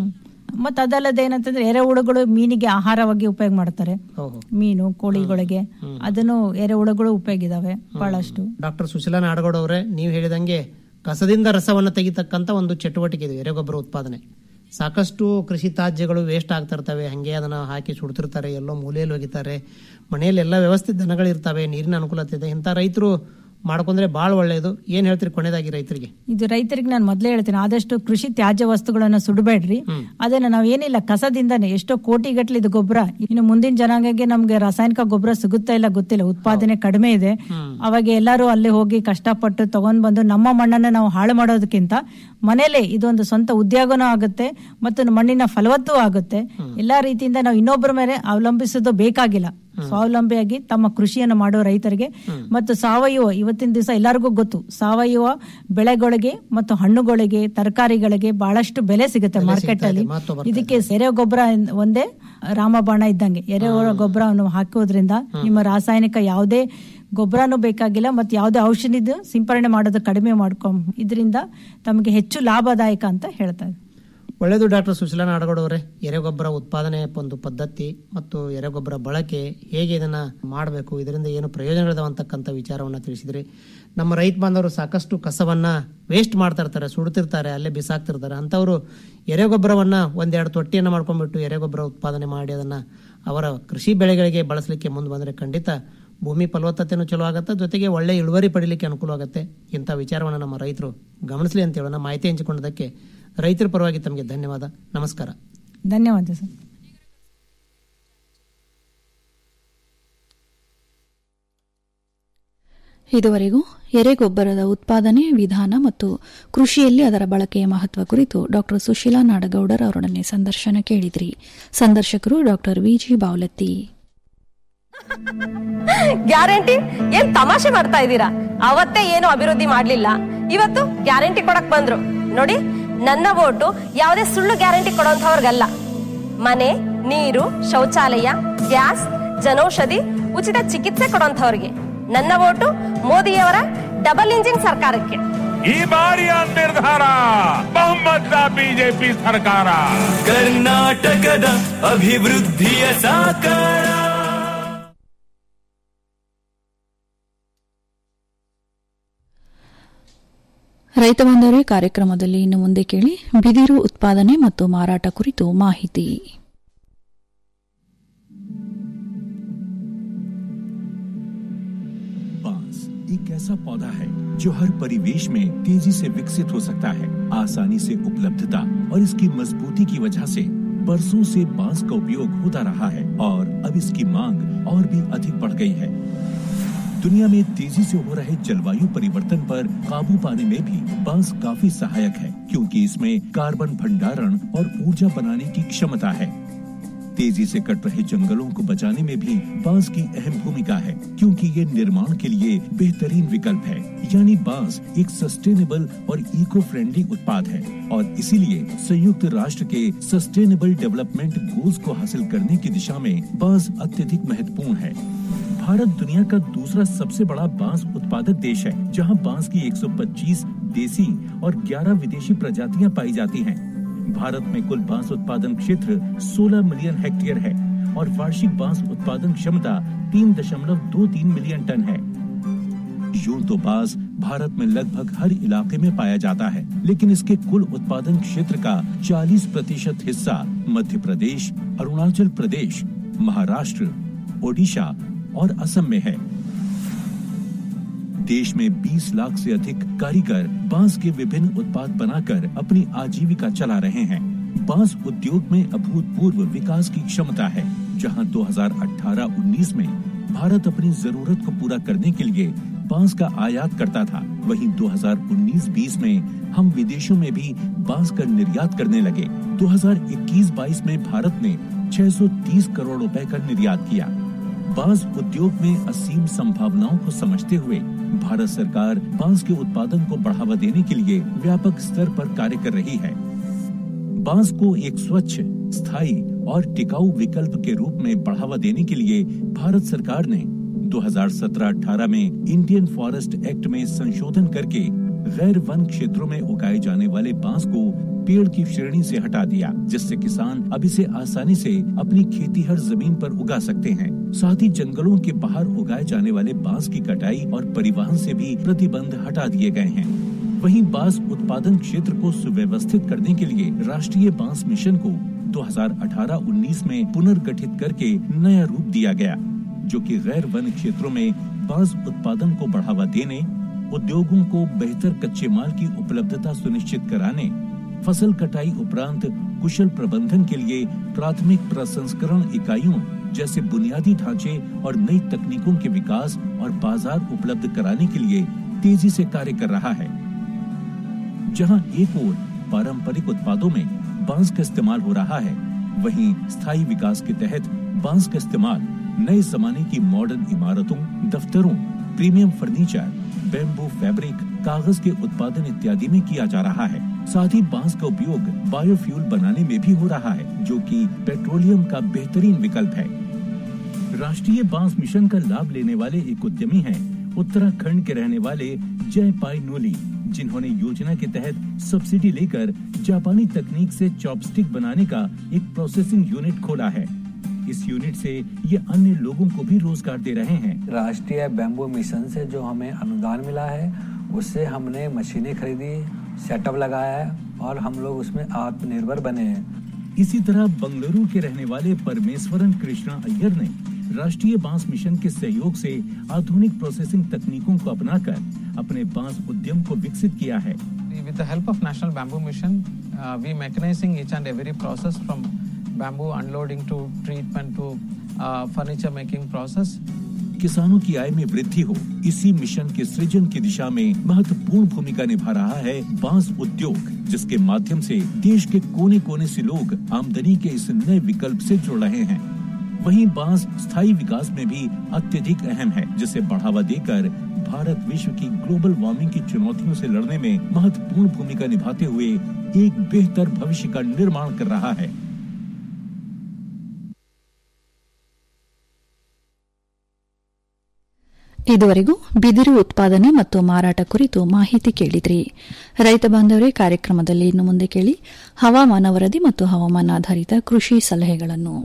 ಮತ್ತೆ ಅದಲ್ಲದೆ ಏನಂತಂದ್ರೆ ಎರೆಹುಳುಗಳು ಮೀನಿಗೆ ಆಹಾರವಾಗಿ ಉಪಯೋಗ ಮಾಡ್ತಾರೆ ಓಹೋ. ಮೀನು ಕೋಳಿಗಳಿಗೆ ಅದನ್ನು ಎರೆಹುಳುಗಳು ಉಪಯೋಗ ಇದಾವೆ ಬಹಳಷ್ಟು ಡಾಕ್ಟರ್ ಸುಶೀಲಾ ನಾಡಗೌಡ ಅವರೇ ನೀವು ಹೇಳಿದಂಗೆ ಕಸದಿಂದ ರಸವನ್ನು ತೆಗಿತಕ್ಕಂತ ಒಂದು ಚಟುವಟಿಕೆ ಇದೆ ಎರೆಗೊಬ್ಬರ ಉತ್ಪಾದನೆ ಸಾಕಷ್ಟು ಕೃಷಿ ತ್ಯಾಜ್ಯಗಳು ವೇಸ್ಟ್ ಆಗ್ತಾ ಇರ್ತವೆ ಹಂಗೆ ಅದನ್ನ ಹಾಕಿ ಸುಡ್ತಿರ್ತಾರೆ ಎಲ್ಲೋ ಮೂಲೆಯಲ್ಲಿ ಹೋಗಿತಾರೆ ಮನೆಯಲ್ಲಿ ಎಲ್ಲ ವ್ಯವಸ್ಥಿತ ದನಗಳಿರ್ತವೆ ನೀರಿನ ಅನುಕೂಲತೆ ಇದೆ ಇಂಥ ರೈತರು ಮಾಡ್ಕೊಂಡ್ರೆ ಬಹಳ ಒಳ್ಳೆಯದು ಏನ್ ಹೇಳ್ತೀರಿ ಕೊನೆಯದಾಗಿ ರೈತರಿಗೆ ಇದು ರೈತರಿಗೆ ನಾನು ಮೊದಲೇ ಹೇಳ್ತೀನಿ ಆದಷ್ಟು ಕೃಷಿ ತ್ಯಾಜ್ಯ ವಸ್ತುಗಳನ್ನ ಸುಡಬೇಡ್ರಿ ಅದನ್ನ ನಾವ್ ಏನಿಲ್ಲ ಕಸದಿಂದಾನೆ ಎಷ್ಟೋ ಕೋಟಿ ಗಟ್ಟಲೆ ಇದು ಗೊಬ್ಬರ ಇನ್ನು ಮುಂದಿನ ಜನಾಂಗಕ್ಕೆ ನಮ್ಗೆ ರಾಸಾಯನಿಕ ಗೊಬ್ಬರ ಸಿಗುತ್ತಾ ಇಲ್ಲ ಗೊತ್ತಿಲ್ಲ ಉತ್ಪಾದನೆ ಕಡಿಮೆ ಇದೆ ಅವಾಗ ಎಲ್ಲರೂ ಅಲ್ಲಿ ಹೋಗಿ ಕಷ್ಟಪಟ್ಟು ತಗೊಂಡ್ ಬಂದು ನಮ್ಮ ಮಣ್ಣನ್ನ ನಾವು ಹಾಳು ಮಾಡೋದಕ್ಕಿಂತ ಮನೇಲೆ ಇದೊಂದು ಸ್ವಂತ ಉದ್ಯೋಗನೂ ಆಗುತ್ತೆ ಮತ್ತು ಮಣ್ಣಿನ ಫಲವತ್ತೂ ಆಗುತ್ತೆ ಎಲ್ಲಾ ರೀತಿಯಿಂದ ನಾವು ಇನ್ನೊಬ್ಬರ ಮೇಲೆ ಅವಲಂಬಿಸೋದು ಬೇಕಾಗಿಲ್ಲ ಸ್ವಾವಲಂಬಿಯಾಗಿ ತಮ್ಮ ಕೃಷಿಯನ್ನು ಮಾಡೋ ರೈತರಿಗೆ ಮತ್ತು ಸಾವಯವ ಇವತ್ತಿನ ದಿವಸ ಎಲ್ಲರಿಗೂ ಗೊತ್ತು ಸಾವಯವ ಬೆಳೆಗಳಿಗೆ ಮತ್ತು ಹಣ್ಣುಗಳಿಗೆ ತರಕಾರಿಗಳಿಗೆ ಬಹಳಷ್ಟು ಬೆಲೆ ಸಿಗುತ್ತೆ ಮಾರ್ಕೆಟ್ ಅಲ್ಲಿ ಮಹತ್ವ ಬರ್ತಾ ಇದಕ್ಕೆ ಎರೆ ಗೊಬ್ಬರ ಒಂದೇ ರಾಮಬಾಣ ಇದ್ದಂಗೆ ಎರೆ ಗೊಬ್ಬರವನ್ನು ಹಾಕೋದ್ರಿಂದ ನಿಮ್ಮ ರಾಸಾಯನಿಕ ಯಾವುದೇ ಗೊಬ್ಬರನೂ ಬೇಕಾಗಿಲ್ಲ ಮತ್ತು ಯಾವುದೇ ಔಷಧಿದು ಸಿಂಪರಣೆ ಮಾಡೋದು ಕಡಿಮೆ ಮಾಡ್ಕೊಂಡ್ ಇದರಿಂದ ತಮಗೆ ಹೆಚ್ಚು ಲಾಭದಾಯಕ ಅಂತ ಹೇಳ್ತಾರೆ ಒಳ್ಳೆಯದು ಡಾಕ್ಟರ್ ಸುಶೀಲಾ ನಾಡಗೌಡ ಅವರೇ ಎರೆಗೊಬ್ಬರ ಉತ್ಪಾದನೆ ಒಂದು ಪದ್ಧತಿ ಮತ್ತು ಎರೆಗೊಬ್ಬರ ಬಳಕೆ ಹೇಗೆ ಇದನ್ನ ಮಾಡಬೇಕು ಇದರಿಂದ ಏನು ಪ್ರಯೋಜನಗಳಿದಾವೆ ಅಂತಕ್ಕಂಥ ವಿಚಾರವನ್ನ ತಿಳಿಸಿದ್ರಿ ನಮ್ಮ ರೈತ ಬಾಂಧವರು ಸಾಕಷ್ಟು ಕಸವನ್ನ ವೇಸ್ಟ್ ಮಾಡ್ತಾ ಇರ್ತಾರೆ ಸುಡ್ತಿರ್ತಾರೆ ಅಲ್ಲೇ ಬಿಸಾಕ್ತಿರ್ತಾರೆ ಅಂಥವ್ರು ಎರೆಗೊಬ್ಬರವನ್ನ ಒಂದೆರಡು ತೊಟ್ಟಿಯನ್ನು ಮಾಡ್ಕೊಂಡ್ಬಿಟ್ಟು ಎರೆಗೊಬ್ಬರ ಉತ್ಪಾದನೆ ಮಾಡಿ ಅದನ್ನ ಅವರ ಕೃಷಿ ಬೆಳೆಗಳಿಗೆ ಬಳಸಲಿಕ್ಕೆ ಮುಂದೆ ಬಂದರೆ ಖಂಡಿತ ಭೂಮಿ ಫಲವತ್ತತೆನೂ ಚಲೋ ಆಗುತ್ತೆ ಜೊತೆಗೆ ಒಳ್ಳೆ ಇಳುವರಿ ಪಡಿಲಿಕ್ಕೆ ಅನುಕೂಲ ಆಗುತ್ತೆ ಇಂಥ ವಿಚಾರವನ್ನು ನಮ್ಮ ರೈತರು ಗಮನಿಸಲಿ ಅಂತ ಹೇಳೋಣ ಮಾಹಿತಿ ಹಂಚಿಕೊಂಡದಕ್ಕೆ ರೈತರ ಪರವಾಗಿ ತಮಗೆ ಧನ್ಯವಾದ ನಮಸ್ಕಾರ ಧನ್ಯವಾದ ಸರ್ ಇದುವರೆಗೂ ಎರೆಗೊಬ್ಬರದ ಉತ್ಪಾದನೆ ವಿಧಾನ ಮತ್ತು ಕೃಷಿಯಲ್ಲಿ ಅದರ ಬಳಕೆಯ ಮಹತ್ವ ಕುರಿತು ಡಾಕ್ಟರ್ ಸುಶೀಲಾ ನಾಡಗೌಡರ್ ಅವರೊಡನೆ ಸಂದರ್ಶನ ಕೇಳಿದ್ರಿ ಸಂದರ್ಶಕರು ಡಾಕ್ಟರ್ ವಿಜಿ ಬಾವಲತ್ತಿ ಗ್ಯಾರಂಟಿ ಏನ್ ತಮಾಷೆ ಮಾಡ್ತಾ ಇದ್ದೀರಾ ಅವತ್ತೇ ಏನು ಅಭಿವೃದ್ಧಿ ಮಾಡ್ಲಿಲ್ಲ ಇವತ್ತು ಗ್ಯಾರಂಟಿ ಕೊಡಕ್ ಬಂದ್ರು ನೋಡಿ ನನ್ನ ಓಟು ಯಾವುದೇ ಸುಳ್ಳು ಗ್ಯಾರಂಟಿ ಕೊಡೋಂಥವ್ರಿಗಲ್ಲ ಮನೆ ನೀರು ಶೌಚಾಲಯ ಗ್ಯಾಸ್ ಜನೌಷಧಿ ಉಚಿತ ಚಿಕಿತ್ಸೆ ಕೊಡೋಂಥವ್ರಿಗೆ ನನ್ನ ಓಟು ಮೋದಿಯವರ ಡಬಲ್ ಇಂಜಿನ್ ಸರ್ಕಾರಕ್ಕೆ ಈ ಬಾರಿಯ ನಿರ್ಧಾರ ಬಹುಮತ ಬಿಜೆಪಿ ಸರ್ಕಾರ ಕರ್ನಾಟಕದ ಅಭಿವೃದ್ಧಿಯ ಸಾಕಾರ ರೈತ ಬಾಂಧವರೇ ಕಾರ್ಯಕ್ರಮದಲ್ಲಿ ಇನ್ನು ಮುಂದೆ ಕೇಳಿ ಬಿದಿರು ಉತ್ಪಾದನೆ ಮತ್ತು ಮಾರಾಟ ಕುರಿತು ಮಾಹಿತಿ बांस एक ऐसा पौधा है जो हर परिवेश में तेजी से विकसित हो सकता है आसानी से उपलब्धता और इसकी मजबूती की वजह से बरसों से बांस का उपयोग होता रहा है और अब इसकी मांग और भी अधिक बढ़ गई है दुनिया में तेजी से हो रहे जलवायु परिवर्तन पर काबू पाने में भी बांस काफी सहायक है क्योंकि इसमें कार्बन भंडारण और ऊर्जा बनाने की क्षमता है तेजी से कट रहे जंगलों को बचाने में भी बांस की अहम भूमिका है क्योंकि ये निर्माण के लिए बेहतरीन विकल्प है यानी बांस एक सस्टेनेबल और इको फ्रेंडली उत्पाद है और इसीलिए संयुक्त राष्ट्र के सस्टेनेबल डेवलपमेंट गोल्स को हासिल करने की दिशा में बांस अत्यधिक महत्वपूर्ण है भारत दुनिया का दूसरा सबसे बड़ा बांस उत्पादक देश है जहां बांस की 125 देसी और 11 विदेशी प्रजातियां पाई जाती हैं। भारत में कुल बांस उत्पादन क्षेत्र 16 मिलियन हेक्टेयर है और वार्षिक बांस उत्पादन क्षमता 3.23 मिलियन टन है यूं तो बांस भारत में लगभग हर इलाके में पाया जाता है लेकिन इसके कुल उत्पादन क्षेत्र का 40 प्रतिशत हिस्सा मध्य प्रदेश अरुणाचल प्रदेश महाराष्ट्र ओडिशा और असम में है देश में 20 लाख से अधिक कारीगर बांस के विभिन्न उत्पाद बनाकर अपनी आजीविका चला रहे हैं बांस उद्योग में अभूतपूर्व विकास की क्षमता है जहां 2018-19 में भारत अपनी जरूरत को पूरा करने के लिए बांस का आयात करता था वहीं 2019-20 में हम विदेशों में भी बांस का निर्यात करने लगे 2021-22 में भारत ने 630 करोड़ रुपए का निर्यात किया बांस उद्योग में असीम संभावनाओं को समझते हुए भारत सरकार बांस के उत्पादन को बढ़ावा देने के लिए व्यापक स्तर पर कार्य कर रही है बांस को एक स्वच्छ स्थायी और टिकाऊ विकल्प के रूप में बढ़ावा देने के लिए भारत सरकार ने 2017-18 में इंडियन फॉरेस्ट एक्ट में संशोधन करके गैर वन क्षेत्रों में उगाए जाने वाले बांस को पेड़ की श्रेणी से हटा दिया जिससे किसान अब इसे आसानी से अपनी खेती हर जमीन पर उगा सकते हैं साथ ही जंगलों के बाहर उगाए जाने वाले बांस की कटाई और परिवहन से भी प्रतिबंध हटा दिए गए हैं वहीं बांस उत्पादन क्षेत्र को सुव्यवस्थित करने के लिए राष्ट्रीय बांस मिशन को 2018-19 में पुनर्गठित करके नया रूप दिया गया जो कि गैर वन क्षेत्रों में बांस उत्पादन को बढ़ावा देने उद्योगों को बेहतर कच्चे माल की उपलब्धता सुनिश्चित कराने फसल कटाई उपरांत कुशल प्रबंधन के लिए प्राथमिक प्रसंस्करण इकाइयों जैसे बुनियादी ढांचे और नई तकनीकों के विकास और बाजार उपलब्ध कराने के लिए तेजी से कार्य कर रहा है जहां एक ओर पारंपरिक उत्पादों में बांस का इस्तेमाल हो रहा है वहीं स्थायी विकास के तहत बांस का इस्तेमाल नए जमाने की मॉडर्न इमारतों दफ्तरों प्रीमियम फर्नीचर बेम्बू फैब्रिक कागज के उत्पादन इत्यादि में किया जा रहा है साथ ही बांस का उपयोग बायोफ्यूल बनाने में भी हो रहा है जो कि पेट्रोलियम का बेहतरीन विकल्प है राष्ट्रीय बांस मिशन का लाभ लेने वाले एक उद्यमी हैं उत्तराखंड के रहने वाले जय पाई नोली जिन्होंने योजना के तहत सब्सिडी लेकर जापानी तकनीक से चॉपस्टिक बनाने का एक प्रोसेसिंग यूनिट खोला है इस यूनिट से ये अन्य लोगों को भी रोजगार दे रहे हैं राष्ट्रीय बैम्बू मिशन से जो हमें अनुदान मिला है उससे हमने मशीनें खरीदी सेटअप लगाया है और हम लोग उसमें आत्मनिर्भर बने हैं इसी तरह बंगलुरु के रहने वाले परमेश्वरन कृष्णा अय्यर ने राष्ट्रीय बांस मिशन के सहयोग से आधुनिक प्रोसेसिंग तकनीकों को अपनाकर अपने बांस उद्यम को विकसित किया है With the help of National Bamboo Mission, uh, we mechanizing each and every process from bamboo unloading to treatment to uh, furniture making process. किसानों की आय में वृद्धि हो इसी मिशन के सृजन की दिशा में महत्वपूर्ण भूमिका निभा रहा है बांस उद्योग जिसके माध्यम से देश के कोने कोने से लोग आमदनी के इस नए विकल्प से जुड़ रहे हैं वहीं बांस स्थायी विकास में भी अत्यधिक अहम है जिसे बढ़ावा देकर भारत विश्व की ग्लोबल वार्मिंग की चुनौतियों से लड़ने में महत्वपूर्ण भूमिका निभाते हुए एक बेहतर भविष्य का निर्माण कर रहा है ಇದುವರೆಗೂ ಬಿದಿರು ಉತ್ಪಾದನೆ ಮತ್ತು ಮಾರಾಟ ಕುರಿತು ಮಾಹಿತಿ ಕೇಳಿದ್ರಿ ರೈತ ಬಾಂಧವರೇ ಕಾರ್ಯಕ್ರಮದಲ್ಲಿ ಇನ್ನು ಮುಂದೆ ಕೇಳಿ ಹವಾಮಾನ ವರದಿ ಮತ್ತು ಹವಾಮಾನಾಧಾರಿತ ಕೃಷಿ ಸಲಹೆಗಳನ್ನು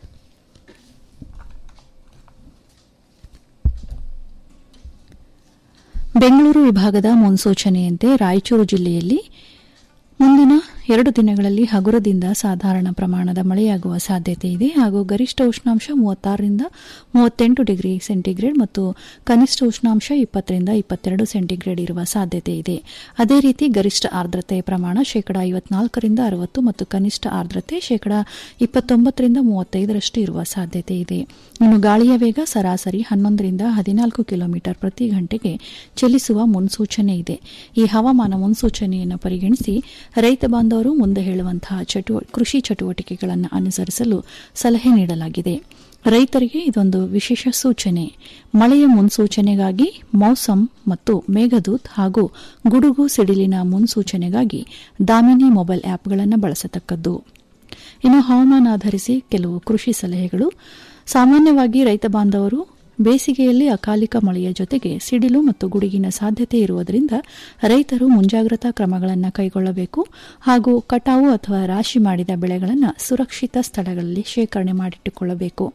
ಬೆಂಗಳೂರು ವಿಭಾಗದ ಮುನ್ಸೂಚನೆಯಂತೆ ರಾಯಚೂರು ಜಿಲ್ಲೆಯಲ್ಲಿ ಮುಂದಿನ ಎರಡು ದಿನಗಳಲ್ಲಿ ಹಗುರದಿಂದ ಸಾಧಾರಣ ಪ್ರಮಾಣದ ಮಳೆಯಾಗುವ ಸಾಧ್ಯತೆ ಇದೆ ಹಾಗೂ ಗರಿಷ್ಠ ಉಷ್ಣಾಂಶ ಮೂವತ್ತಾರರಿಂದ ಮೂವತ್ತೆಂಟು ಡಿಗ್ರಿ ಸೆಂಟಿಗ್ರೇಡ್ ಮತ್ತು ಕನಿಷ್ಠ ಉಷ್ಣಾಂಶ ಇಪ್ಪತ್ತರಿಂದ ಇಪ್ಪತ್ತೆರಡು ಸೆಂಟಿಗ್ರೇಡ್ ಇರುವ ಸಾಧ್ಯತೆ ಇದೆ ಅದೇ ರೀತಿ ಗರಿಷ್ಠ ಆರ್ದ್ರತೆಯ ಪ್ರಮಾಣ ಶೇಕಡಾ ಐವತ್ನಾಲ್ಕರಿಂದ ಅರವತ್ತು ಮತ್ತು ಕನಿಷ್ಠ ಆರ್ದ್ರತೆ ಶೇಕಡಾ ಇಪ್ಪತ್ತೊಂಬತ್ತರಿಂದ ಮೂವತ್ತೈದರಷ್ಟು ಇರುವ ಸಾಧ್ಯತೆ ಇದೆ ಇನ್ನು ಗಾಳಿಯ ವೇಗ ಸರಾಸರಿ ಹನ್ನೊಂದರಿಂದ ಹದಿನಾಲ್ಕು ಕಿಲೋಮೀಟರ್ ಪ್ರತಿ ಗಂಟೆಗೆ ಚಲಿಸುವ ಮುನ್ಸೂಚನೆ ಇದೆ ಈ ಹವಾಮಾನ ಮುನ್ಸೂಚನೆಯನ್ನು ಪರಿಗಣಿಸಿ ರೈತ ಬಾಂಧವರು ಮುಂದೆ ಹೇಳುವಂತಹ ಕೃಷಿ ಚಟುವಟಿಕೆಗಳನ್ನು ಅನುಸರಿಸಲು ಸಲಹೆ ನೀಡಲಾಗಿದೆ ರೈತರಿಗೆ ಇದೊಂದು ವಿಶೇಷ ಸೂಚನೆ ಮಳೆಯ ಮುನ್ಸೂಚನೆಗಾಗಿ ಮೌಸಮ್ ಮತ್ತು ಮೇಘದೂತ್ ಹಾಗೂ ಗುಡುಗು ಸಿಡಿಲಿನ ಮುನ್ಸೂಚನೆಗಾಗಿ ದಾಮಿನಿ ಮೊಬೈಲ್ ಆಪ್ಗಳನ್ನು ಬಳಸತಕ್ಕದ್ದು ಇನ್ನು ಹವಾಮಾನ ಆಧರಿಸಿ ಕೆಲವು ಕೃಷಿ ಸಲಹೆಗಳು ಸಾಮಾನ್ಯವಾಗಿ ರೈತ ಬಾಂಧವರು ಬೇಸಿಗೆಯಲ್ಲಿ ಅಕಾಲಿಕ ಮಳೆಯ ಜೊತೆಗೆ ಸಿಡಿಲು ಮತ್ತು ಗುಡುಗಿನ ಸಾಧ್ಯತೆ ಇರುವುದರಿಂದ ರೈತರು ಮುಂಜಾಗ್ರತಾ ಕ್ರಮಗಳನ್ನು ಕೈಗೊಳ್ಳಬೇಕು ಹಾಗೂ ಕಟಾವು ಅಥವಾ ರಾಶಿ ಮಾಡಿದ ಬೆಳೆಗಳನ್ನು ಸುರಕ್ಷಿತ ಸ್ಥಳಗಳಲ್ಲಿ ಶೇಖರಣೆ ಮಾಡಿಟ್ಟುಕೊಳ್ಳಬೇಕು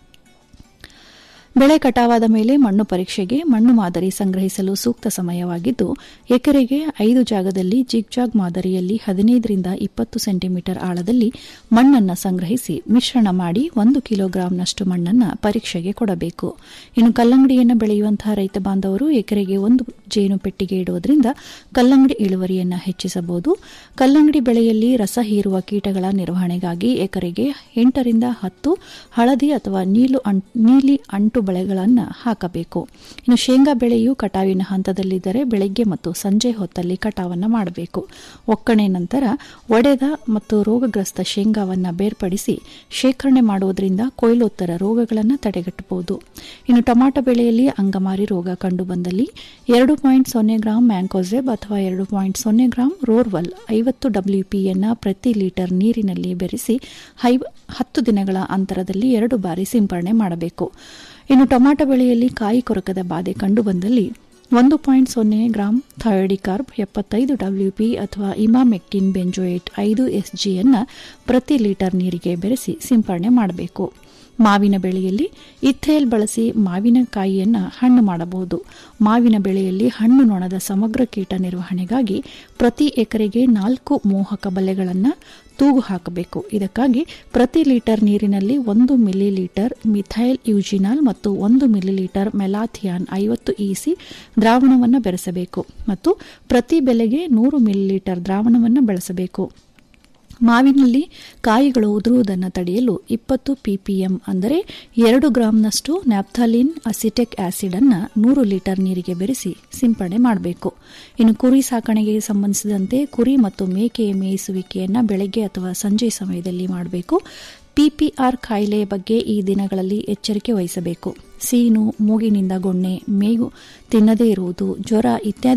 ಬೆಳೆ ಕಟಾವಾದ ಮೇಲೆ ಮಣ್ಣು ಪರೀಕ್ಷೆಗೆ ಮಣ್ಣು ಮಾದರಿ ಸಂಗ್ರಹಿಸಲು ಸೂಕ್ತ ಸಮಯವಾಗಿದ್ದು ಎಕರೆಗೆ ಐದು ಜಾಗದಲ್ಲಿ ಜಿಗ್ಜಾಗ್ ಮಾದರಿಯಲ್ಲಿ ಹದಿನೈದರಿಂದ ಇಪ್ಪತ್ತು ಸೆಂಟಿಮೀಟರ್ ಆಳದಲ್ಲಿ ಮಣ್ಣನ್ನು ಸಂಗ್ರಹಿಸಿ ಮಿಶ್ರಣ ಮಾಡಿ ಒಂದು ಕಿಲೋಗ್ರಾಂನಷ್ಟು ಮಣ್ಣನ್ನು ಪರೀಕ್ಷೆಗೆ ಕೊಡಬೇಕು ಇನ್ನು ಕಲ್ಲಂಗಡಿಯನ್ನು ಬೆಳೆಯುವಂತಹ ರೈತ ಬಾಂಧವರು ಎಕರೆಗೆ ಒಂದು ಜೇನು ಪೆಟ್ಟಿಗೆ ಇಡುವುದರಿಂದ ಕಲ್ಲಂಗಡಿ ಇಳುವರಿಯನ್ನು ಹೆಚ್ಚಿಸಬಹುದು ಕಲ್ಲಂಗಡಿ ಬೆಳೆಯಲ್ಲಿ ರಸ ಹೀರುವ ಕೀಟಗಳ ನಿರ್ವಹಣೆಗಾಗಿ ಎಕರೆಗೆ ಎಂಟರಿಂದ ಹತ್ತು ಹಳದಿ ಅಥವಾ ನೀಲಿ ಅಂಟು ಬೆಳೆಗಳನ್ನು ಹಾಕಬೇಕು ಇನ್ನು ಶೇಂಗಾ ಬೆಳೆಯು ಕಟಾವಿನ ಹಂತದಲ್ಲಿದ್ದರೆ ಬೆಳಗ್ಗೆ ಮತ್ತು ಸಂಜೆ ಹೊತ್ತಲ್ಲಿ ಕಟಾವನ್ನು ಮಾಡಬೇಕು ಒಕ್ಕಣೆ ನಂತರ ಒಡೆದ ಮತ್ತು ರೋಗಗ್ರಸ್ತ ಶೇಂಗಾವನ್ನು ಬೇರ್ಪಡಿಸಿ ಶೇಖರಣೆ ಮಾಡುವುದರಿಂದ ಕೊಯ್ಲೋತ್ತರ ರೋಗಗಳನ್ನು ತಡೆಗಟ್ಟಬಹುದು ಇನ್ನು ಟೊಮಾಟೊ ಬೆಳೆಯಲ್ಲಿ ಅಂಗಮಾರಿ ರೋಗ ಕಂಡುಬಂದಲ್ಲಿ ಎರಡು ಪಾಯಿಂಟ್ ಸೊನ್ನೆ ಗ್ರಾಂ ಮ್ಯಾಂಕೋಸೆಬ್ ಅಥವಾ ಎರಡು ಪಾಯಿಂಟ್ ಸೊನ್ನೆ ಗ್ರಾಂ ರೋರ್ವಲ್ ಐವತ್ತು ಡಬ್ಲ್ಯೂಪಿಯನ್ನು ಪ್ರತಿ ಲೀಟರ್ ನೀರಿನಲ್ಲಿ ಬೆರೆಸಿ ಹೈ ಹತ್ತು ದಿನಗಳ ಅಂತರದಲ್ಲಿ ಎರಡು ಬಾರಿ ಸಿಂಪರಣೆ ಮಾಡಬೇಕು ಇನ್ನು ಟೊಮಾಟೊ ಬೆಳೆಯಲ್ಲಿ ಕಾಯಿ ಕೊರಕದ ಬಾಧೆ ಕಂಡುಬಂದಲ್ಲಿ ಒಂದು ಪಾಯಿಂಟ್ ಸೊನ್ನೆ ಗ್ರಾಂ ಥಯೋಡಿಕಾರ್ಬ್ ಎಪ್ಪತ್ತೈದು ಡಬ್ಲ್ಯೂಪಿ ಅಥವಾ ಇಮಾಮೆಕ್ಟಿನ್ ಬೆಂಜೋಯೇಟ್ ಐದು ಎಸ್ಜಿಯನ್ನು ಪ್ರತಿ ಲೀಟರ್ ನೀರಿಗೆ ಬೆರೆಸಿ ಸಿಂಪರಣೆ ಮಾಡಬೇಕು ಮಾವಿನ ಬೆಳೆಯಲ್ಲಿ ಇಥೇಲ್ ಬಳಸಿ ಮಾವಿನಕಾಯಿಯನ್ನು ಹಣ್ಣು ಮಾಡಬಹುದು ಮಾವಿನ ಬೆಳೆಯಲ್ಲಿ ಹಣ್ಣು ನೊಣದ ಸಮಗ್ರ ಕೀಟ ನಿರ್ವಹಣೆಗಾಗಿ ಪ್ರತಿ ಎಕರೆಗೆ ನಾಲ್ಕು ಮೋಹಕ ಬಲೆಗಳನ್ನು ತೂಗು ಹಾಕಬೇಕು ಇದಕ್ಕಾಗಿ ಪ್ರತಿ ಲೀಟರ್ ನೀರಿನಲ್ಲಿ ಒಂದು ಮಿಲಿ ಲೀಟರ್ ಮಿಥೈಲ್ ಯೂಜಿನಾಲ್ ಮತ್ತು ಒಂದು ಮಿಲಿ ಲೀಟರ್ ಮೆಲಾಥಿಯಾನ್ ಐವತ್ತು ಇಸಿ ದ್ರಾವಣವನ್ನು ಬೆರೆಸಬೇಕು ಮತ್ತು ಪ್ರತಿ ಬೆಲೆಗೆ ನೂರು ಮಿಲಿ ಲೀಟರ್ ದ್ರಾವಣವನ್ನು ಬಳಸಬೇಕು ಮಾವಿನಲ್ಲಿ ಕಾಯಿಗಳು ಉದುರುವುದನ್ನು ತಡೆಯಲು ಇಪ್ಪತ್ತು ಪಿಪಿಎಂ ಅಂದರೆ ಎರಡು ಗ್ರಾಂನಷ್ಟು ನ್ಯಾಪ್ಥಾಲಿನ್ ಅಸಿಟೆಕ್ ಆಸಿಡ್ ಅನ್ನು ನೂರು ಲೀಟರ್ ನೀರಿಗೆ ಬೆರೆಸಿ ಸಿಂಪಡಣೆ ಮಾಡಬೇಕು ಇನ್ನು ಕುರಿ ಸಾಕಣೆಗೆ ಸಂಬಂಧಿಸಿದಂತೆ ಕುರಿ ಮತ್ತು ಮೇಕೆಯ ಮೇಯಿಸುವಿಕೆಯನ್ನು ಬೆಳಗ್ಗೆ ಅಥವಾ ಸಂಜೆ ಸಮಯದಲ್ಲಿ ಮಾಡಬೇಕು ಪಿಪಿಆರ್ ಕಾಯಿಲೆಯ ಬಗ್ಗೆ ಈ ದಿನಗಳಲ್ಲಿ ಎಚ್ಚರಿಕೆ ವಹಿಸಬೇಕು ಸೀನು ಮೂಗಿನಿಂದ ಗೊಣ್ಣೆ ಮೇವು ತಿನ್ನದೇ ಇರುವುದು ಜ್ವರ ಇತ್ಯಾದಿ